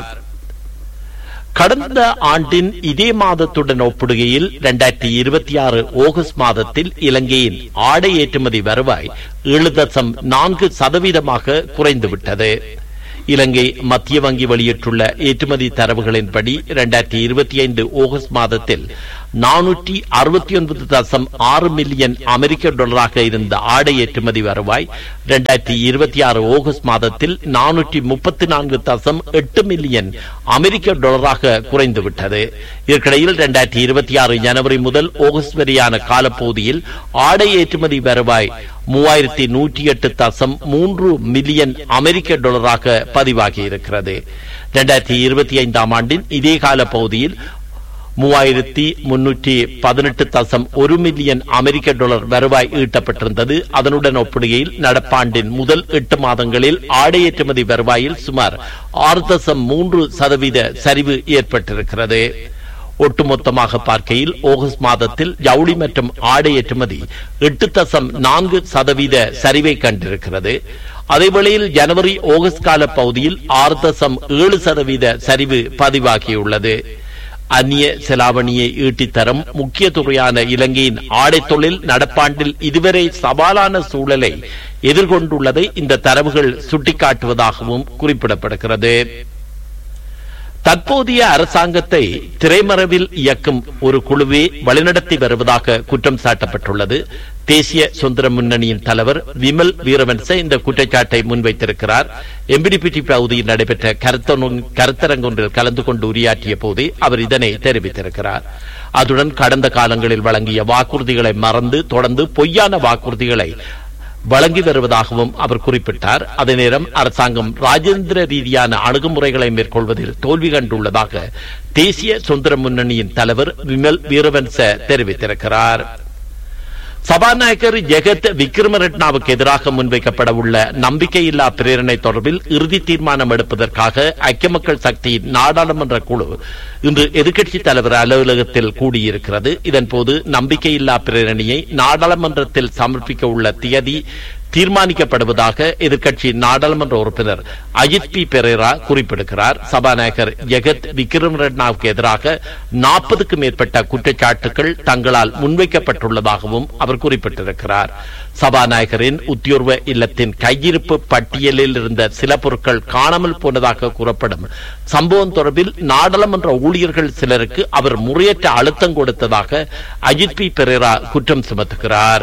கடந்த ஆண்டின் இதே மாதத்துடன் ஒப்பிடுகையில் இரண்டாயிரத்தி இருபத்தி ஆறு ஆகஸ்ட் மாதத்தில் இலங்கையின் ஆடை ஏற்றுமதி வருவாய் ஏழு தசம் நான்கு சதவீதமாக குறைந்துவிட்டது இலங்கை மத்திய வங்கி வெளியிட்டுள்ள ஏற்றுமதி தரவுகளின்படி இரண்டாயிரத்தி இருபத்தி ஐந்து ஆகஸ்ட் மாதத்தில் நானூற்றி அறுபத்தி ஒன்பது தசம் ஆறு மில்லியன் அமெரிக்க டாலராக இருந்த ஆடை ஏற்றுமதி வருவாய் இரண்டாயிரத்தி இருபத்தி ஆறு ஆகஸ்ட் மாதத்தில் நானூற்றி முப்பத்தி நான்கு தசம் எட்டு மில்லியன் அமெரிக்க டாலராக குறைந்துவிட்டது இதற்கிடையில் இரண்டாயிரத்தி இருபத்தி ஆறு ஜனவரி முதல் ஆகஸ்ட் வரையான காலப்பகுதியில் ஆடை ஏற்றுமதி வருவாய் மூவாயிரத்தி நூற்றி எட்டு தசம் மூன்று மில்லியன் அமெரிக்க டாலராக பதிவாகி இருக்கிறது இரண்டாயிரத்தி இருபத்தி ஐந்தாம் ஆண்டின் இதே கால பகுதியில் மூவாயிரத்தி முன்னூற்றி பதினெட்டு தசம் ஒரு மில்லியன் அமெரிக்க டாலர் வருவாய் ஈட்டப்பட்டிருந்தது அதனுடன் ஒப்பிடுகையில் நடப்பாண்டின் முதல் எட்டு மாதங்களில் ஆடை ஏற்றுமதி வருவாயில் சுமார் ஆறு தசம் மூன்று சதவீத சரிவு ஏற்பட்டிருக்கிறது ஒட்டுமொத்தமாக பார்க்கையில் ஆகஸ்ட் மாதத்தில் ஜவுளி மற்றும் ஆடை ஏற்றுமதி எட்டு தசம் நான்கு சதவீத சரிவை கண்டிருக்கிறது அதேவேளையில் ஜனவரி ஆகஸ்ட் கால பகுதியில் ஆறு தசம் ஏழு சதவீத சரிவு பதிவாகியுள்ளது அந்நிய செலாவணியை ஈட்டித்தரும் முக்கிய துறையான இலங்கையின் ஆடை தொழில் நடப்பாண்டில் இதுவரை சவாலான சூழலை எதிர்கொண்டுள்ளதை இந்த தரவுகள் சுட்டிக்காட்டுவதாகவும் குறிப்பிடப்படுகிறது தற்போதைய அரசாங்கத்தை திரைமறைவில் இயக்கும் ஒரு குழுவே வழிநடத்தி வருவதாக குற்றம் சாட்டப்பட்டுள்ளது தேசிய சுதந்திர முன்னணியின் தலைவர் விமல் வீரவன்ச இந்த குற்றச்சாட்டை முன்வைத்திருக்கிறார் எம்பிடிபிடி பகுதியில் நடைபெற்ற கருத்தரங்கொன்றில் கலந்து கொண்டு உரையாற்றிய போதே அவர் இதனை தெரிவித்திருக்கிறார் அதுடன் கடந்த காலங்களில் வழங்கிய வாக்குறுதிகளை மறந்து தொடர்ந்து பொய்யான வாக்குறுதிகளை வழங்கி வருவதாகவும் அவர் குறிப்பிட்டார் அதே நேரம் அரசாங்கம் ராஜேந்திர ரீதியான அணுகுமுறைகளை மேற்கொள்வதில் தோல்வி கண்டுள்ளதாக தேசிய சுதந்திர முன்னணியின் தலைவர் விமல் வீரவன்ச தெரிவித்திருக்கிறார் சபாநாயகர் ஜெகத் விக்ரமரெட்னாவுக்கு எதிராக முன்வைக்கப்பட உள்ள நம்பிக்கையில்லா பிரேரணை தொடர்பில் இறுதி தீர்மானம் எடுப்பதற்காக ஐக்கிய மக்கள் சக்தியின் நாடாளுமன்ற குழு இன்று எதிர்க்கட்சித் தலைவர் அலுவலகத்தில் கூடியிருக்கிறது இதன்போது நம்பிக்கையில்லா பிரேரணையை நாடாளுமன்றத்தில் சமர்ப்பிக்க உள்ள தியதி தீர்மானிக்கப்படுவதாக எதிர்க்கட்சி நாடாளுமன்ற உறுப்பினர் அஜித் பி பெரேரா குறிப்பிடுகிறார் சபாநாயகர் ஜெகத் விக்ரமரெட்னாவுக்கு எதிராக நாற்பதுக்கும் மேற்பட்ட குற்றச்சாட்டுகள் தங்களால் முன்வைக்கப்பட்டுள்ளதாகவும் அவர் குறிப்பிட்டிருக்கிறார் சபாநாயகரின் உத்தியோர்வ இல்லத்தின் கையிருப்பு பட்டியலில் இருந்த சில பொருட்கள் காணாமல் போனதாக கூறப்படும் சம்பவம் தொடர்பில் நாடாளுமன்ற ஊழியர்கள் சிலருக்கு அவர் முறையற்ற அழுத்தம் கொடுத்ததாக அஜித் பி பெரேரா குற்றம் சுமத்துகிறார்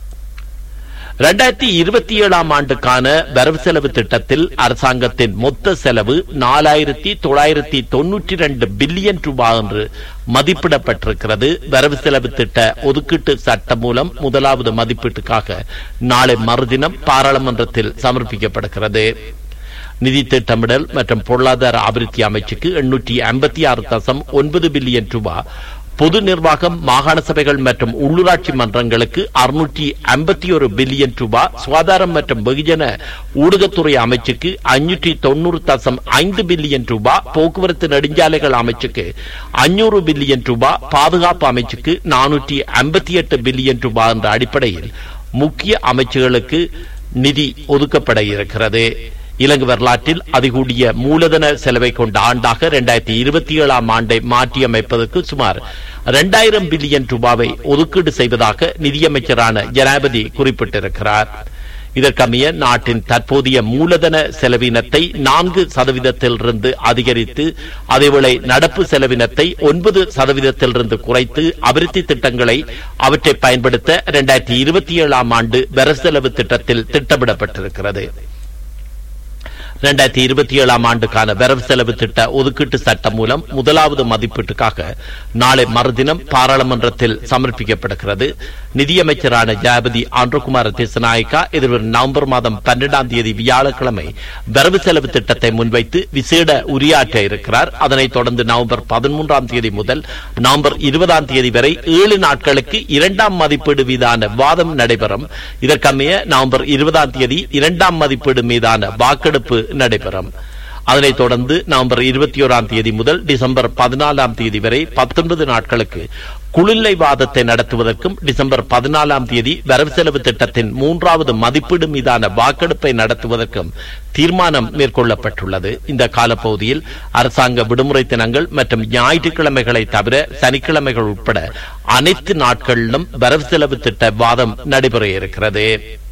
இரண்டாயிரத்தி இருபத்தி ஏழாம் ஆண்டுக்கான வரவு செலவு திட்டத்தில் அரசாங்கத்தின் மொத்த செலவு நாலாயிரத்தி தொள்ளாயிரத்தி தொன்னூற்றி இரண்டு பில்லியன் ரூபாய் என்று மதிப்பிடப்பட்டிருக்கிறது வரவு செலவு திட்ட ஒதுக்கீட்டு சட்டம் மூலம் முதலாவது மதிப்பீட்டுக்காக நாளை மறுதினம் பாராளுமன்றத்தில் சமர்ப்பிக்கப்படுகிறது நிதி திட்டமிடல் மற்றும் பொருளாதார அபிவிருத்தி அமைச்சுக்கு எண்ணூற்றி ஐம்பத்தி ஆறு தசம் ஒன்பது பில்லியன் ரூபாய் பொது நிர்வாகம் மாகாண சபைகள் மற்றும் உள்ளூராட்சி மன்றங்களுக்கு அறுநூற்றி ஐம்பத்தி ஒரு பில்லியன் ரூபாய் சுகாதாரம் மற்றும் வெகுஜன ஊடகத்துறை அமைச்சுக்கு ஐநூற்றி தொண்ணூறு தசம் ஐந்து பில்லியன் ரூபாய் போக்குவரத்து நெடுஞ்சாலைகள் அமைச்சுக்கு அஞ்சூறு பில்லியன் ரூபாய் பாதுகாப்பு அமைச்சுக்கு நானூற்றி ஐம்பத்தி எட்டு பில்லியன் ரூபாய் என்ற அடிப்படையில் முக்கிய அமைச்சுகளுக்கு நிதி ஒதுக்கப்பட இருக்கிறது இலங்கை வரலாற்றில் அதிகூடிய மூலதன செலவை கொண்ட ஆண்டாக இரண்டாயிரத்தி இருபத்தி ஏழாம் ஆண்டை மாற்றியமைப்பதற்கு சுமார் இரண்டாயிரம் பில்லியன் ரூபாவை ஒதுக்கீடு செய்வதாக நிதியமைச்சரான ஜனாபதி குறிப்பிட்டிருக்கிறார் இதற்கமைய நாட்டின் தற்போதைய மூலதன செலவினத்தை நான்கு சதவீதத்திலிருந்து அதிகரித்து அதேவேளை நடப்பு செலவினத்தை ஒன்பது சதவீதத்திலிருந்து குறைத்து அபிவிருத்தி திட்டங்களை அவற்றை பயன்படுத்த இரண்டாயிரத்தி இருபத்தி ஏழாம் ஆண்டு வரவு திட்டத்தில் திட்டமிடப்பட்டிருக்கிறது இரண்டாயிரத்தி இருபத்தி ஏழாம் ஆண்டுக்கான வரவு செலவு திட்ட ஒதுக்கீட்டு சட்டம் மூலம் முதலாவது மதிப்பீட்டுக்காக நாளை மறுதினம் பாராளுமன்றத்தில் சமர்ப்பிக்கப்படுகிறது நிதியமைச்சரான ஜாபதி ஆண்ட்ரகுமார திசநாயக்கா எதிர்வரும் நவம்பர் மாதம் பன்னெண்டாம் தேதி வியாழக்கிழமை வரவு செலவு திட்டத்தை முன்வைத்து விசேட உரையாற்ற இருக்கிறார் அதனைத் தொடர்ந்து நவம்பர் பதிமூன்றாம் தேதி முதல் நவம்பர் இருபதாம் தேதி வரை ஏழு நாட்களுக்கு இரண்டாம் மதிப்பீடு மீதான வாதம் நடைபெறும் இதற்கமைய நவம்பர் இருபதாம் தேதி இரண்டாம் மதிப்பீடு மீதான வாக்கெடுப்பு நடைபெறும் அதனைத் தொடர்ந்து நவம்பர் இருபத்தி ஓராம் தேதி முதல் டிசம்பர் பதினாலாம் தேதி வரை பத்தொன்பது நாட்களுக்கு குளிர்லை வாதத்தை நடத்துவதற்கும் டிசம்பர் பதினாலாம் தேதி வரவு செலவு திட்டத்தின் மூன்றாவது மதிப்பீடு மீதான வாக்கெடுப்பை நடத்துவதற்கும் தீர்மானம் மேற்கொள்ளப்பட்டுள்ளது இந்த காலப்பகுதியில் அரசாங்க விடுமுறை தினங்கள் மற்றும் ஞாயிற்றுக்கிழமைகளை தவிர சனிக்கிழமைகள் உட்பட அனைத்து நாட்களிலும் வரவு செலவு திட்ட வாதம் நடைபெற இருக்கிறது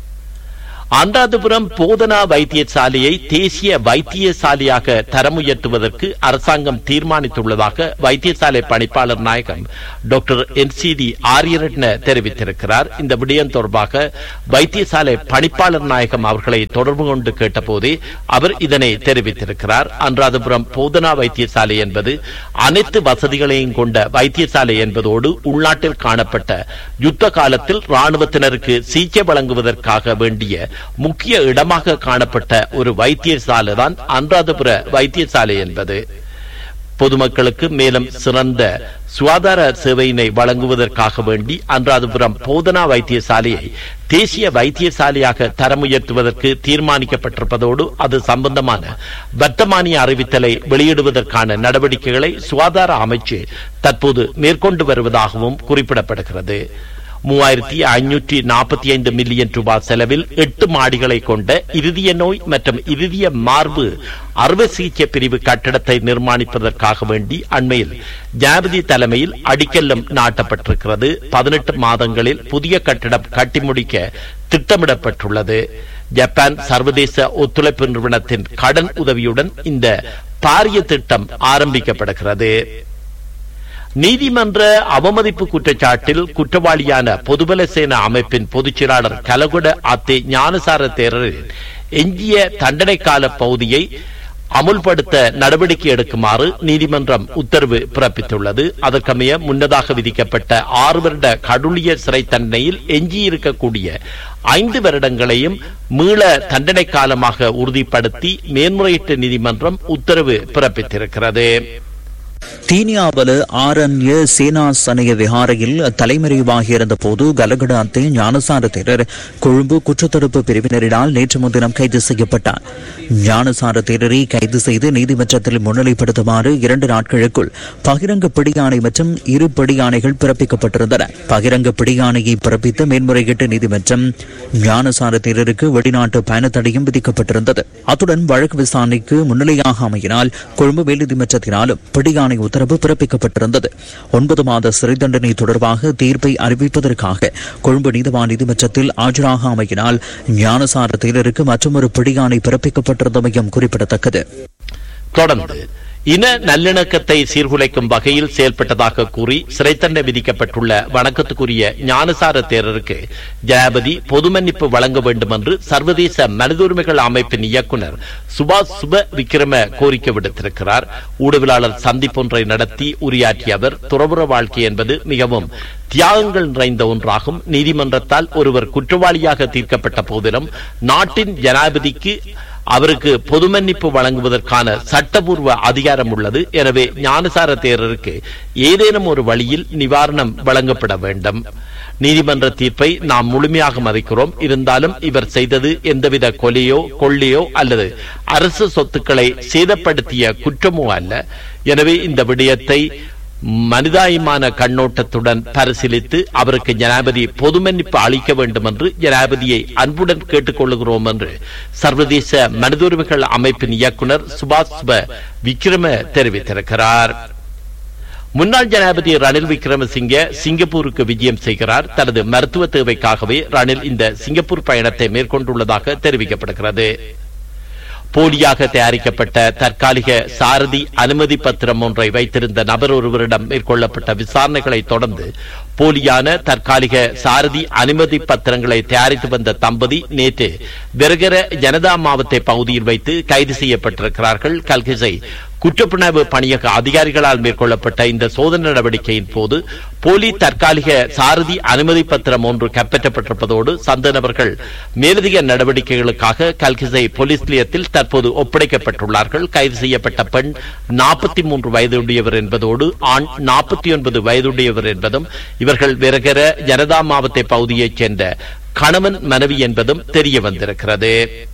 அனுராதபுரம் போதனா வைத்தியசாலையை தேசிய வைத்தியசாலையாக தரம் உயர்த்துவதற்கு அரசாங்கம் தீர்மானித்துள்ளதாக வைத்தியசாலை பணிப்பாளர் நாயகம் doctor N C D Ariyaratne தெரிவித்திருக்கிறார் இந்த விடயம் தொடர்பாக வைத்தியசாலை பணிப்பாளர் நாயகம் அவர்களை தொடர்பு கொண்டு கேட்டபோதே அவர் இதனை தெரிவித்திருக்கிறார் அனுராதபுரம் போதனா வைத்தியசாலை என்பது அனைத்து வசதிகளையும் கொண்ட வைத்தியசாலை என்பதோடு உள்நாட்டில் காணப்பட்ட யுத்த காலத்தில் ராணுவத்தினருக்கு சிகிச்சை வழங்குவதற்காக வேண்டிய முக்கிய இடமாக காணப்பட்ட ஒரு வைத்தியசாலை தான் அனுராதபுர வைத்தியசாலை என்பது பொதுமக்களுக்கு மேலும் சிறந்த சுகாதார சேவையினை வழங்குவதற்காக வேண்டி அனுராதபுரம் போதனா வைத்தியசாலையை தேசிய வைத்தியசாலையாக தரம் உயர்த்துவதற்கு தீர்மானிக்கப்பட்டிருப்பதோடு அது சம்பந்தமான வர்த்தமானிய அறிவித்தலை வெளியிடுவதற்கான நடவடிக்கைகளை சுகாதார அமைச்சு தற்போது மேற்கொண்டு வருவதாகவும் குறிப்பிடப்படுகிறது மூவாயிரத்தி ஐநூற்றி நாற்பத்தி ஐந்து மில்லியன் ரூபாய் செலவில் எட்டு மாடிகளை கொண்ட இருதய நோய் மற்றும் இருதய மார்பு அறுவை சிகிச்சை பிரிவு கட்டடத்தை நிர்மாணிப்பதற்காக வேண்டி அண்மையில் ஜாபதி தலைமையில் அடிக்கல்லம் நாட்டப்பட்டிருக்கிறது பதினெட்டு மாதங்களில் புதிய கட்டடம் கட்டி முடிக்க திட்டமிடப்பட்டுள்ளது ஜப்பான் சர்வதேச ஒத்துழைப்பு நிறுவனத்தின் கடன் உதவியுடன் இந்த பாரிய திட்டம் ஆரம்பிக்கப்படுகிறது நீதிமன்ற அவமதிப்பு குற்றச்சாட்டில் குற்றவாளியான பொதுபல சேனா அமைப்பின் பொதுச் செயலாளர் கலகுட அத்தே ஞானசார தேரரின் எஞ்சிய தண்டனை கால பகுதியை அமுல்படுத்த நடவடிக்கை எடுக்குமாறு நீதிமன்றம் உத்தரவு பிறப்பித்துள்ளது அதற்கமைய முன்னதாக விதிக்கப்பட்ட ஆறு வருட கடூழிய சிறை தண்டனையில் எஞ்சியிருக்கக்கூடிய ஐந்து வருடங்களையும் மீள தண்டனை காலமாக உறுதிப்படுத்தி மேன்முறையீட்டு நீதிமன்றம் உத்தரவு பிறப்பித்திருக்கிறது தீனியாவல ஆரண்ய சேனா சனய விகாரையில் தலைமறைவாகியிருந்த போது கலகட அத்தை ஞானசார தேரர் கொழும்பு குற்றத்தடுப்பு பிரிவினரினால் நேற்று முன்தினம் கைது செய்யப்பட்டார் ஞானசார தேரரை கைது செய்து நீதிமன்றத்தில் முன்னிலைப்படுத்துமாறு இரண்டு நாட்களுக்குள் பகிரங்க பிடியாணை மற்றும் இரு பிடியாணைகள் பிறப்பிக்கப்பட்டிருந்தன பகிரங்க பிடியாணையை பிறப்பித்த மேன்முறையீட்டு நீதிமன்றம் ஞானசார தேரருக்கு வெளிநாட்டு பயணத்தடையும் விதிக்கப்பட்டிருந்தது அத்துடன் வழக்கு விசாரணைக்கு முன்னிலையாக அமையினால் கொழும்பு மேல்நீதிமன்றத்தினாலும் பிடியாணை உத்தரவு பிறப்பிக்கப்பட்டிருந்தது ஒன்பது மாத சிறை தண்டனை தொடர்பாக தீர்ப்பை அறிவிப்பதற்காக கொழும்பு நீதிவான் நீதிமன்றத்தில் ஆஜராக அமையினால் ஞானசார தேரருக்கு மற்றொரு பிடியாணை பிறப்பிக்கப்பட்டிருந்தமையும் குறிப்பிடத்தக்கது தொடர்ந்து இன நல்லிணக்கத்தை சீர்குலைக்கும் வகையில் செயல்பட்டதாக கூறி சிறை தண்டனை விதிக்கப்பட்டுள்ள வணக்கத்துக்குரிய ஞானசார தேரருக்கு ஜனாபதி பொது மன்னிப்பு வழங்க வேண்டும் என்று சர்வதேச மனித உரிமைகள் அமைப்பின் இயக்குனர் சுபாஷ் சுப விக்ரம கோரிக்கை விடுத்திருக்கிறார் ஊடகவியலாளர் சந்திப்பொன்றை நடத்தி உரையாற்றிய அவர் துறவுற வாழ்க்கை என்பது மிகவும் தியாகங்கள் நிறைந்த ஒன்றாகும் நீதிமன்றத்தால் ஒருவர் குற்றவாளியாக தீர்க்கப்பட்ட போதிலும் நாட்டின் ஜனாதிபதிக்கு அவருக்கு பொது மன்னிப்பு வழங்குவதற்கான சட்டபூர்வ அதிகாரம் உள்ளது எனவே ஞானசார தேரருக்கு ஏதேனும் ஒரு வழியில் நிவாரணம் வழங்கப்பட வேண்டும் நீதிமன்ற தீர்ப்பை நாம் முழுமையாக மதிக்கிறோம் இருந்தாலும் இவர் செய்தது எந்தவித கொலையோ கொள்ளையோ அல்லது அரசு சொத்துக்களை சேதப்படுத்திய குற்றமோ அல்ல எனவே இந்த விடயத்தை மனிதாயமான கண்ணோட்டத்துடன் பரிசீலித்து அவருக்கு ஜனாபதி பொது மன்னிப்பு அளிக்க வேண்டும் என்று ஜனாபதியை அன்புடன் கேட்டுக்கொள்கிறோம் என்று சர்வதேச மனித உரிமைகள் அமைப்பின் இயக்குனர் சுபாஷ் சுப விக்ரம தெரிவித்திருக்கிறார் முன்னாள் ஜனாதிபதி ரணில் விக்ரமசிங்க சிங்கப்பூருக்கு விஜயம் செய்கிறார் தனது மருத்துவ தேவைக்காகவே ரணில் இந்த சிங்கப்பூர் பயணத்தை மேற்கொண்டுள்ளதாக தெரிவிக்கப்படுகிறது போலியாக தயாரிக்கப்பட்ட தற்காலிக சாரதி அனுமதி பத்திரம் ஒன்றை வைத்திருந்த நபர் ஒருவரிடம் மேற்கொள்ளப்பட்ட விசாரணைகளை தொடர்ந்து போலியான தற்காலிக சாரதி அனுமதி பத்திரங்களை தயாரித்து வந்த தம்பதி நேற்று விரகர ஜனதா மாவட்ட பகுதியில் வைத்து கைது செய்யப்பட்டிருக்கிறார்கள் கல்கிசை குற்றப்புணர்வு பணியக அதிகாரிகளால் மேற்கொள்ளப்பட்ட இந்த சோதனை நடவடிக்கையின் போது போலி தற்காலிக சாரதி அனுமதி பத்திரம் ஒன்று கைப்பற்றப்பட்டிருப்பதோடு சந்த நபர்கள் மேலதிக நடவடிக்கைகளுக்காக கல்கிசை போலீஸ் நிலையத்தில் தற்போது ஒப்படைக்கப்பட்டுள்ளார்கள் கைது செய்யப்பட்ட பெண் நாற்பத்தி மூன்று வயதுடையவர் என்பதோடு ஆண் நாற்பத்தி ஒன்பது வயதுடையவர் என்பதும் இவர்கள் விரகர ஜனதா மாவட்ட பகுதியைச் சேர்ந்த கணவன் மனைவி என்பதும் தெரிய வந்திருக்கிறது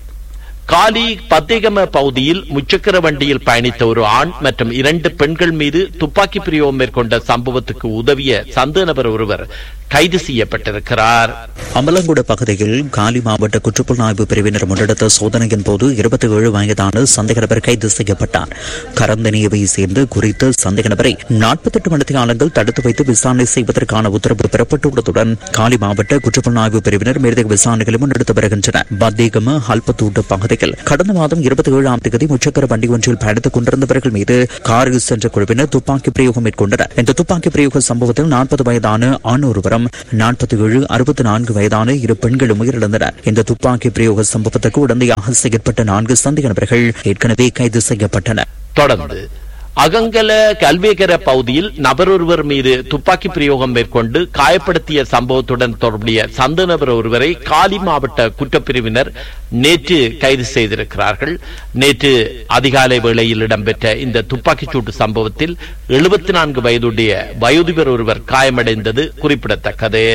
காலி பத்தேகம பகுதியில் முச்சக்கர வண்டியில் பயணித்த ஒரு ஆண் மற்றும் இரண்டு பெண்கள் மீது துப்பாக்கி பிரயோகம் மேற்கொண்ட சம்பவத்துக்கு உதவிய சந்த நபர் ஒருவர் கைது செய்யப்பட்டிருக்கிறார் அமலங்குட பகுதியில் காலி மாவட்ட குற்றப்புலனாய்வு பிரிவினர் முன்னெடுத்த சோதனையின் போது இருபத்தி ஏழு வயதான சந்தேக நபர் கைது செய்யப்பட்டார் கரந்தனியவை சேர்ந்து குறித்த சந்தேக நபரை நாற்பத்தெட்டு மணித்தியாலங்கள் தடுத்து வைத்து விசாரணை செய்வதற்கான உத்தரவு பெறப்பட்டுள்ளதுடன் காலி மாவட்ட குற்றப்புலனாய்வு பிரிவினர் மேலதிக விசாரணைகளை முன்னெடுத்து வருகின்றனர் பத்தேகம ஹல்பத்தூட்டு பகுதியில் கடந்த மாதம் இருபத்தி ஏழாம் தேதி முச்சக்கர வண்டி ஒன்றில் பயணித்துக் கொண்டிருந்தவர்கள் மீது காரில் சென்ற குழுவினர் துப்பாக்கி பிரயோகம் மேற்கொண்டனர் இந்த துப்பாக்கி பிரயோக சம்பவத்தில் நாற்பது வயதான ஆண் ஒருவரும் நாற்பத்தி ஏழு அறுபத்தி நான்கு வயதான இரு பெண்களும் உயிரிழந்தனர் இந்த துப்பாக்கி பிரயோக சம்பவத்துக்கு உடந்தையாக செயற்பட்ட நான்கு சந்தேக நபர்கள் ஏற்கனவே கைது செய்யப்பட்டனர் தொடர்ந்து அகங்கல கல்வேகர பகுதியில் நபர் ஒருவர் மீது துப்பாக்கி பிரயோகம் மேற்கொண்டு காயப்படுத்திய சம்பவத்துடன் தொடர்புடைய சந்த நபர் ஒருவரை காலி மாவட்ட குற்றப்பிரிவினர் நேற்று கைது செய்திருக்கிறார்கள் நேற்று அதிகாலை வேளையில் இடம்பெற்ற இந்த துப்பாக்கிச் சூட்டு சம்பவத்தில் எழுபத்தி நான்கு வயதுடைய வயோதிபர் ஒருவர் காயமடைந்தது குறிப்பிடத்தக்கது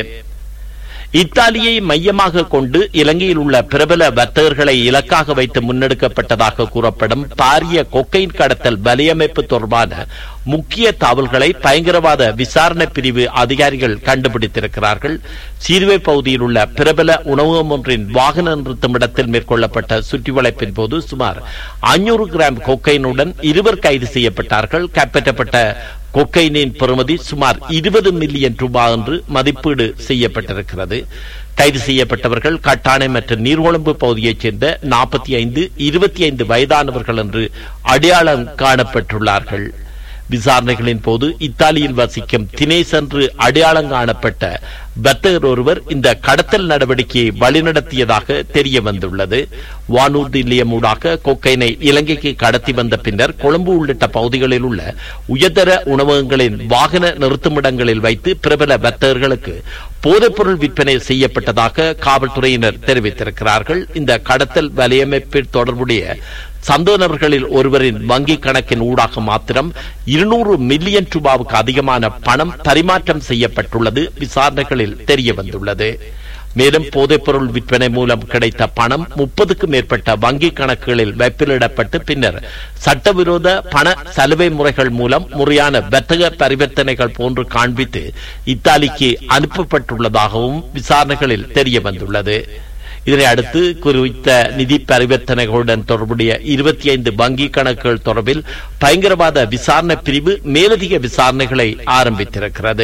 இத்தாலியை மையமாக கொண்டு இலங்கையில் உள்ள பிரபல வர்த்தகர்களை இலக்காக வைத்து முன்னெடுக்கப்பட்டதாக கூறப்படும் பாரிய கொக்கைன் கடத்தல் வலையமைப்பு தொடர்பான முக்கிய தகவல்களை பயங்கரவாத விசாரணை பிரிவு அதிகாரிகள் கண்டுபிடித்திருக்கிறார்கள் சீர்வே பகுதியில் உள்ள பிரபல உணவகம் ஒன்றின் வாகன நிறுத்துமிடத்தில் மேற்கொள்ளப்பட்ட சுற்றிவளைப்பின் போது சுமார் அஞ்சூறு கிராம் கொக்கைனுடன் இருவர் கைது செய்யப்பட்டார்கள் கைப்பற்றப்பட்ட கொக்கைனின் பெறுமதி சுமார் இருபது மில்லியன் ரூபாய் என்று மதிப்பீடு செய்யப்பட்டிருக்கிறது கைது செய்யப்பட்டவர்கள் கட்டாணை மற்றும் நீர்கொழும்பு பகுதியைச் சேர்ந்த நாற்பத்தி ஐந்து இருபத்தி ஐந்து வயதானவர்கள் என்று அடையாளம் காணப்பட்டுள்ளார்கள் விசாரணைகளின் போது இத்தாலியில் வசிக்கும் தினேஷ் என்று அடையாளம் காணப்பட்ட வர்த்தகர் ஒருவர் இந்த கடத்தல் நடவடிக்கையை வழிநடத்தியதாக தெரிய வந்துள்ளது வானூர்தி நிலையமூடாக கொக்கைனை இலங்கைக்கு கடத்தி வந்த பின்னர் கொழும்பு உள்ளிட்ட பகுதிகளில் உள்ள உயர்தர உணவகங்களின் வாகன நிறுத்துமிடங்களில் வைத்து பிரபல வர்த்தகர்களுக்கு போதைப்பொருள் விற்பனை செய்யப்பட்டதாக காவல்துறையினர் தெரிவித்திருக்கிறார்கள் இந்த கடத்தல் வலையமைப்பில் தொடர்புடைய சந்தோனவர்களில் ஒருவரின் வங்கி கணக்கின் ஊடாக மாத்திரம் இருநூறு மில்லியன் ரூபாவுக்கு அதிகமான பணம் பரிமாற்றம் செய்யப்பட்டுள்ளது விசாரணைகளில் தெரிய வந்துள்ளது மேலும் போதைப்பொருள் விற்பனை மூலம் கிடைத்த பணம் முப்பதுக்கு மேற்பட்ட வங்கி கணக்குகளில் வைப்பிலிடப்பட்டு பின்னர் சட்டவிரோத பண சலுகை முறைகள் மூலம் முறையான வர்த்தக பரிவர்த்தனைகள் போன்று காண்பித்து இத்தாலிக்கு அனுப்பப்பட்டுள்ளதாகவும் விசாரணைகளில் தெரிய வந்துள்ளது இதனை அடுத்து குறித்த நிதி பரிவர்த்தனைகளுடன் தொடர்புடைய இருபத்தி ஐந்து வங்கி கணக்குகள் தொடர்பில் பயங்கரவாத விசாரணை பிரிவு மேலதிக விசாரணைகளை ஆரம்பித்திருக்கிறது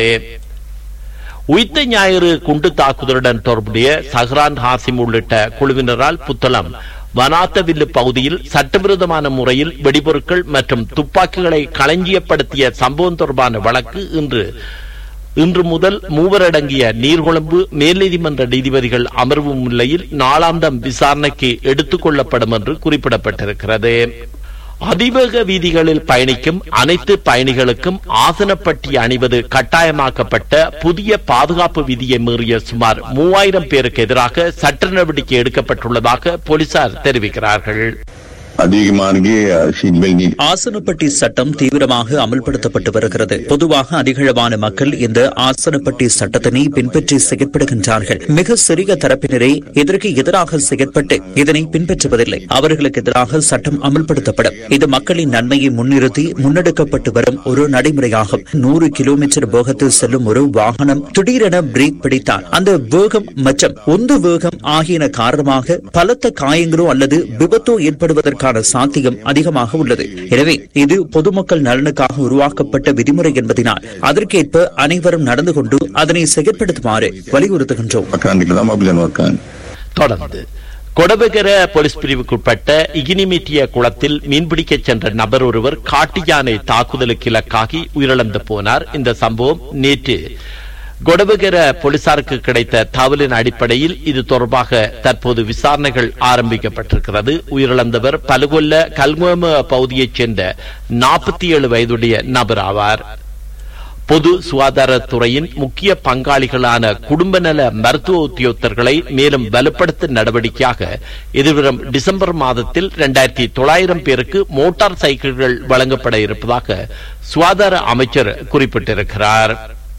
உயிர்த்த ஞாயிறு குண்டு தாக்குதலுடன் தொடர்புடைய சஹ்ரான் ஹாசிம் உள்ளிட்ட குழுவினரால் புத்தளம் வனாத்தவில்லு பகுதியில் சட்டவிரோதமான முறையில் வெடிபொருட்கள் மற்றும் துப்பாக்கிகளை களஞ்சியப்படுத்திய சம்பவம் தொடர்பான வழக்கு இன்று இன்று முதல் மூவரடங்கிய நீர்கொழும்பு மேல்நீதிமன்ற நீதிபதிகள் அமர்வு முன்னிலையில் நாளாந்தம் விசாரணைக்கு எடுத்துக் கொள்ளப்படும் என்று குறிப்பிடப்பட்டிருக்கிறது அதிவேக வீதிகளில் பயணிக்கும் அனைத்து பயணிகளுக்கும் ஆசனப்பட்டி அணிவது கட்டாயமாக்கப்பட்ட புதிய பாதுகாப்பு விதியை மீறிய சுமார் மூவாயிரம் பேருக்கு எதிராக சட்ட நடவடிக்கை எடுக்கப்பட்டுள்ளதாக போலீசார் தெரிவிக்கிறார்கள் अधिक मार्गे सीट बेल्ट नहीं ஆசனப்பட்டி சட்டம் தீவிரமாக அமல்படுத்தப்பட்டு வருகிறது பொதுவாக அதிகளவான மக்கள் இந்த ஆசனப்பட்டி சட்டத்தினை பின்பற்றி செயற்படுகின்றார்கள் மிக சிறிய தரப்பினரே இதற்கு எதிராக செயற்பட்டு இதனை பின்பற்றுவதில்லை அவர்களுக்கு எதிராக சட்டம் அமல்படுத்தப்படும் இது மக்களின் நன்மையை முன்னிறுத்தி முன்னெடுக்கப்பட்டு வரும் ஒரு நடைமுறையாகும் நூறு கிலோமீட்டர் வேகத்தில் செல்லும் ஒரு வாகனம் திடீரென பிரேக் பிடித்தால் அந்த வேகம் மற்றும் உந்து வேகம் ஆகியன காரணமாக பலத்த காயங்களோ அல்லது விபத்தோ ஏற்படுவதற்கான வருவதற்கான சாத்தியம் அதிகமாக உள்ளது எனவே இது பொதுமக்கள் நலனுக்காக உருவாக்கப்பட்ட விதிமுறை என்பதனால் அதற்கேற்ப அனைவரும் நடந்து கொண்டு அதனை செயற்படுத்துமாறு வலியுறுத்துகின்றோம் කරන්න කියලා තමයි අපි දැනුවත් කරන්නේ. தொடர்ந்து கொடபெகர போலீஸ் பிரிவுக்குட்பட்ட இகினிமிட்டிய குளத்தில் மீன்பிடிக்கச் சென்ற நபர் ஒருவர் காட்டு யானை தாக்குதலுக்கு இலக்காகி உயிரிழந்து போனார் இந்த சம்பவம் நேற்று கொடபெகர போலீசாருக்கு கிடைத்த தகவலின் அடிப்படையில் இது தொடர்பாக தற்போது விசாரணைகள் ஆரம்பிக்கப்பட்டிருக்கிறது உயிரிழந்தவர் பலுகொல்ல கல்முகம பகுதியைச் சேர்ந்த நாற்பத்தி ஏழு வயதுடைய நபர் ஆவார் பொது சுகாதாரத்துறையின் முக்கிய பங்காளிகளான குடும்ப நல மருத்துவ உத்தியோகத்தர்களை மேலும் வலுப்படுத்தும் நடவடிக்கையாக எதிர்வரும் டிசம்பர் மாதத்தில் இரண்டாயிரத்தி தொள்ளாயிரம் பேருக்கு மோட்டார் சைக்கிள்கள் வழங்கப்பட இருப்பதாக சுகாதார அமைச்சர் குறிப்பிட்டிருக்கிறார்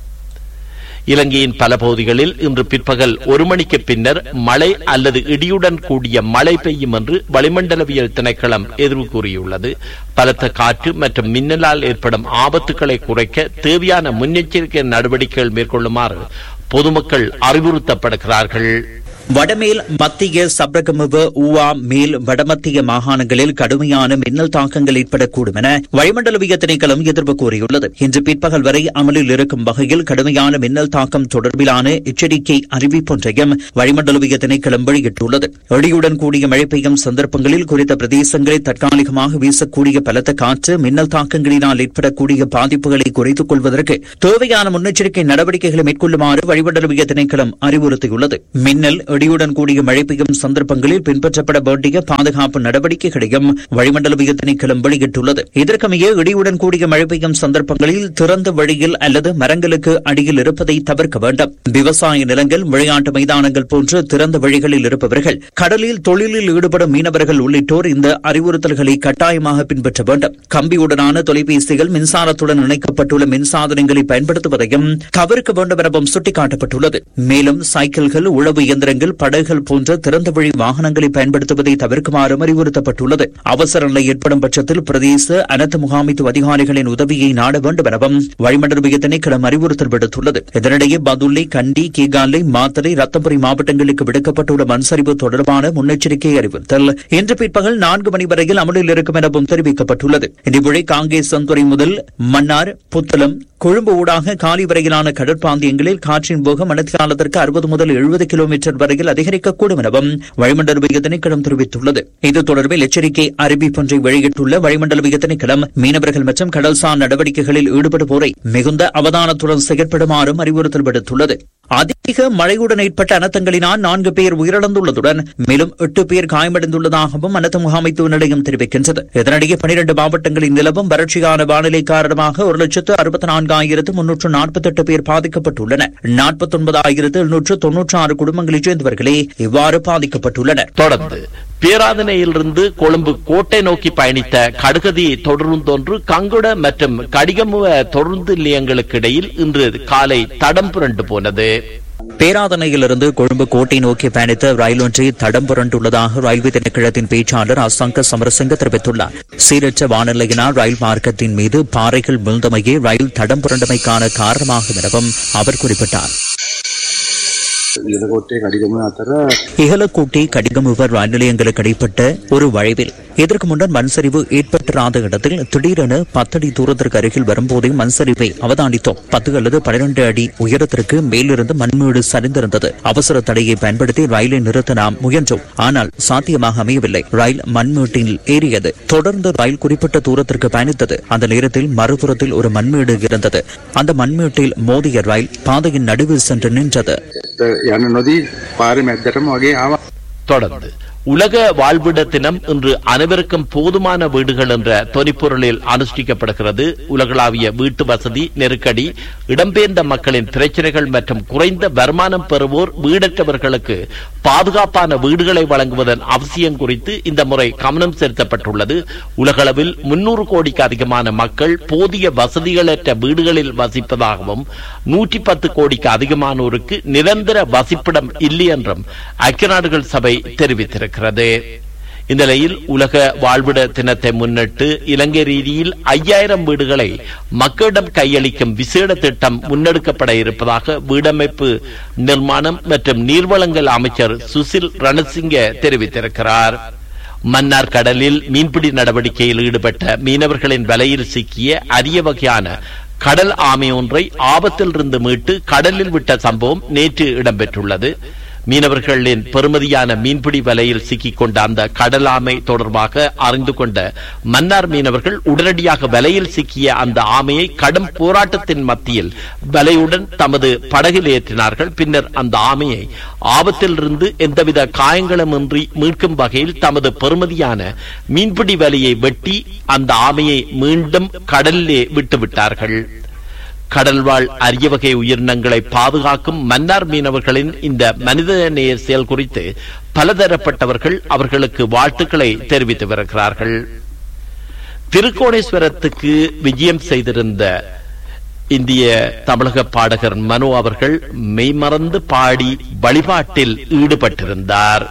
இலங்கையின் பல பகுதிகளில் இன்று பிற்பகல் ஒரு மணிக்கு பின்னர் மழை அல்லது இடியுடன் கூடிய மழை பெய்யும் என்று வளிமண்டலவியல் திணைக்களம் எதிர்வு கூறியுள்ளது பலத்த காற்று மற்றும் மின்னலால் ஏற்படும் ஆபத்துக்களை குறைக்க தேவையான முன்னெச்சரிக்கை நடவடிக்கைகள் மேற்கொள்ளுமாறு பொதுமக்கள் அறிவுறுத்தப்படுகிறார்கள் வடமேல் மத்திய சப்ரகமுவ ஊவா மேல் வடமத்திய மாகாணங்களில் கடுமையான மின்னல் தாக்கங்கள் ஏற்படக்கூடும் என வளிமண்டலவிய திணைக்களம் எதிர்ப்பு கூறியுள்ளது இன்று பிற்பகல் வரை அமலில் இருக்கும் வகையில் கடுமையான மின்னல் தாக்கம் தொடர்பிலான எச்சரிக்கை அறிவிப்பொன்றையும் வளிமண்டலவிய திணைக்களம் வெளியிட்டுள்ளது இடியுடன் கூடிய மழை பெய்யும் சந்தர்ப்பங்களில் குறித்த பிரதேசங்களில் தற்காலிகமாக வீசக்கூடிய பலத்த காற்று மின்னல் தாக்கங்களினால் ஏற்படக்கூடிய பாதிப்புகளை குறைத்துக் கொள்வதற்கு தேவையான முன்னெச்சரிக்கை நடவடிக்கைகளை மேற்கொள்ளுமாறு வளிமண்டலவிய திணைக்களம் அறிவுறுத்தியுள்ளது மின்னல் இடியுடன் கூடிய மழை பெய்யும் சந்தர்ப்பங்களில் பின்பற்றப்பட வேண்டிய பாதுகாப்பு நடவடிக்கைகளையும் வளிமண்டலவிய திணைக்களம் வெளியிட்டுள்ளது இதற்கமைய இடியுடன் கூடிய மழை பெய்யும் சந்தர்ப்பங்களில் திறந்த வழியில் அல்லது மரங்களுக்கு அடியில் இருப்பதை தவிர்க்க வேண்டும் விவசாய நிலங்கள் விளையாட்டு மைதானங்கள் போன்ற திறந்த வழிகளில் இருப்பவர்கள் கடலில் தொழிலில் ஈடுபடும் மீனவர்கள் உள்ளிட்டோர் இந்த அறிவுறுத்தல்களை கட்டாயமாக பின்பற்ற வேண்டும் கம்பியுடனான தொலைபேசிகள் மின்சாரத்துடன் இணைக்கப்பட்டுள்ள மின்சாதனங்களை பயன்படுத்துவதையும் தவிர்க்க வேண்டும் எனவும் சுட்டிக்காட்டப்பட்டுள்ளது மேலும் சைக்கிள்கள் உழவு இயந்திரங்கள் படகுகள் போன்ற திறந்த வழி வாகனங்களை பயன்படுத்துவதை தவிர்க்குமாறும் அறிவுறுத்தப்பட்டுள்ளது அவசர நிலை ஏற்படும் பட்சத்தில் பிரதேச அனர்த்த முகாமைத்துவ அதிகாரிகளின் உதவியை நாட வேண்டும் எனவும் வளிமண்டல திணைக்களம் அறிவுறுத்தல் விடுத்துள்ளது இதனிடையே பதுள்ளை கண்டி கீகாலை மாத்தறை ரத்தபுரி மாவட்டங்களுக்கு விடுக்கப்பட்டுள்ள மண்சரிவு தொடர்பான முன்னெச்சரிக்கை அறிவுறுத்தல் இன்று பிற்பகல் நான்கு மணி வரையில் அமலில் இருக்கும் எனவும் தெரிவிக்கப்பட்டுள்ளது இதேபோல காங்கேசன்துறை முதல் மன்னார் புத்தளம் கொழும்பு ஊடாக காலி வரையிலான கடற்பாந்தியங்களில் காற்றின் வேகம் மணித்தியாலத்திற்கு அறுபது முதல் எழுபது கிலோமீட்டர் வரையில் அதிகரிக்கக்கூடும் எனவும் வளிமண்டலவிய திணைக்களம் தெரிவித்துள்ளது இது தொடர்பில் எச்சரிக்கை அறிவிப்பொன்றை வெளியிட்டுள்ள வளிமண்டலவிய திணைக்களம் மீனவர்கள் மற்றும் கடல்சார் நடவடிக்கைகளில் ஈடுபடுவோரை மிகுந்த அவதானத்துடன் செயற்படுமாறும் அறிவுறுத்தல் விடுத்துள்ளது அதிக மழையுடன் ஏற்பட்ட அனர்த்தங்களினால் நான்கு பேர் உயிரிழந்துள்ளதுடன் மேலும் எட்டு பேர் காயமடைந்துள்ளதாகவும் அனர்த்த முகாமைத்துவ நிலையம் தெரிவிக்கின்றது இதனிடையே பனிரண்டு மாவட்டங்களில் நிலவும் வறட்சியான வானிலை காரணமாக ஒரு லட்சத்து அறுபத்தி நான்காயிரத்து முன்னூற்று நாற்பத்தி எட்டு பேர் பாதிக்கப்பட்டுள்ளனர் நாற்பத்தி ஒன்பதாயிரத்து எழுநூற்று தொன்னூற்று ஆறு குடும்பங்களைச் சேர்ந்தவர்களே இவ்வாறு பாதிக்கப்பட்டுள்ளனர் தொடர்ந்து பேராதனையிலிருந்து கொழும்பு கோட்டை நோக்கி பயணித்த கடுகதி தொடர்ந்தொன்று கங்குட மற்றும் கடிகமுவ தொடர்ந்து நிலையங்களுக்கு இடையில் இன்று காலை தடம் புரண்டு போனது பேராதனையிலிருந்து கொழும்பு கோட்டை நோக்கி பயணித்த ரயில் ஒன்றை தடம் புரண்டுள்ளதாக ரயில்வே திணைக்களத்தின் பேச்சாளர் அசங்க சமரசிங்க தெரிவித்துள்ளார் சீரற்ற வானிலையினால் ரயில் மார்க்கத்தின் மீது பாறைகள் விழுந்தமையே ரயில் தடம் புரண்டமைக்கான காரணமாகும் எனவும் அவர் குறிப்பிட்டார் ඉලකොට්ටේ කඩිගම අතර இகலக்கூட்டி கடிகமுவர் ரயில் நிலையங்களுக்கு இடைப்பட்ட ஒரு வளைவில் இதற்கு முன்னர் மண்சரிவு ஏற்பட்டிராத இடத்தில் திடீரென பத்தடி தூரத்திற்கு அருகில் வரும்போதே மண்சரிவை அவதானித்தோம் பத்து அல்லது பனிரெண்டு அடி உயரத்திற்கு மேலிருந்து மண்மீடு சரிந்திருந்தது அவசர தடையை பயன்படுத்தி ரயிலை நிறுத்த நாம் முயன்றோம் ஆனால் சாத்தியமாக அமையவில்லை ரயில் மண்மீட்டில் ஏறியது தொடர்ந்து ரயில் குறிப்பிட்ட தூரத்திற்கு பயணித்தது அந்த நேரத்தில் மறுபுறத்தில் ஒரு மண்மீடு இருந்தது அந்த மண்மீட்டில் மோதிய ரயில் பாதையின் நடுவில் சென்று நின்றது යන්න නොදී පාරි මැද්දටම වගේ ආවා தொடர்ந்து உலக வாழ்விட தினம் இன்று அனைவருக்கும் போதுமான வீடுகள் என்ற தொனிப்பொருளில் அனுஷ்டிக்கப்படுகிறது உலகளாவிய வீட்டு வசதி நெருக்கடி இடம்பெயர்ந்த மக்களின் பிரச்சனைகள் மற்றும் குறைந்த வருமானம் பெறுவோர் வீடற்றவர்களுக்கு பாதுகாப்பான வீடுகளை வழங்குவதன் அவசியம் குறித்து இந்த முறை கவனம் செலுத்தப்பட்டுள்ளது உலகளவில் முன்னூறு கோடிக்கு அதிகமான மக்கள் போதிய வசதிகளற்ற வீடுகளில் வசிப்பதாகவும் நூற்றி பத்து கோடிக்கு அதிகமானோருக்கு நிரந்தர வசிப்பிடம் இல்லை என்றும் ஐக்கிய நாடுகள் சபை தெரிவித்திருக்கிறது இந்த நிலையில் உலக வாழ்விட தினத்தை முன்னிட்டு இலங்கை ரீதியில் ஐயாயிரம் வீடுகளை மக்களிடம் கையளிக்கும் விசேட திட்டம் முன்னெடுக்கப்பட இருப்பதாக வீடமைப்பு நிர்மாணம் மற்றும் நீர்வளங்கள் அமைச்சர் சுசில் ரணசிங்க தெரிவித்திருக்கிறார் மன்னார் கடலில் மீன்பிடி நடவடிக்கையில் ஈடுபட்ட மீனவர்களின் வலையில் சிக்கிய அரிய வகையான கடல் ஆமை ஒன்றை ஆபத்திலிருந்து மீட்டு கடலில் விட்ட சம்பவம் நேற்று இடம்பெற்றுள்ளது மீனவர்களின் பெறுமதியான மீன்பிடி வலையில் சிக்கிக் கொண்ட அந்த கடல் ஆமை தொடர்பாக அறிந்து கொண்ட மன்னார் மீனவர்கள் உடனடியாக வலையில் சிக்கிய அந்த ஆமையை கடும் போராட்டத்தின் மத்தியில் வலையுடன் தமது படகில் ஏற்றினார்கள் பின்னர் அந்த ஆமையை ஆபத்திலிருந்து எந்தவித காயங்களுமின்றி மீட்கும் வகையில் தமது பெறுமதியான மீன்பிடி வலையை வெட்டி அந்த ஆமையை மீண்டும் கடலிலே விட்டுவிட்டார்கள் கடல்வாழ் அரிய வகை உயிரினங்களை பாதுகாக்கும் மன்னார் மீனவர்களின் இந்த மனிதநேய செயல் குறித்து பலதரப்பட்டவர்கள் அவர்களுக்கு வாழ்த்துக்களை தெரிவித்து வருகிறார்கள் திருக்கோணேஸ்வரத்துக்கு விஜயம் செய்திருந்த இந்திய தமிழக பாடகர் மனு அவர்கள் மெய்மறந்து பாடி வழிபாட்டில் ஈடுபட்டிருந்தார்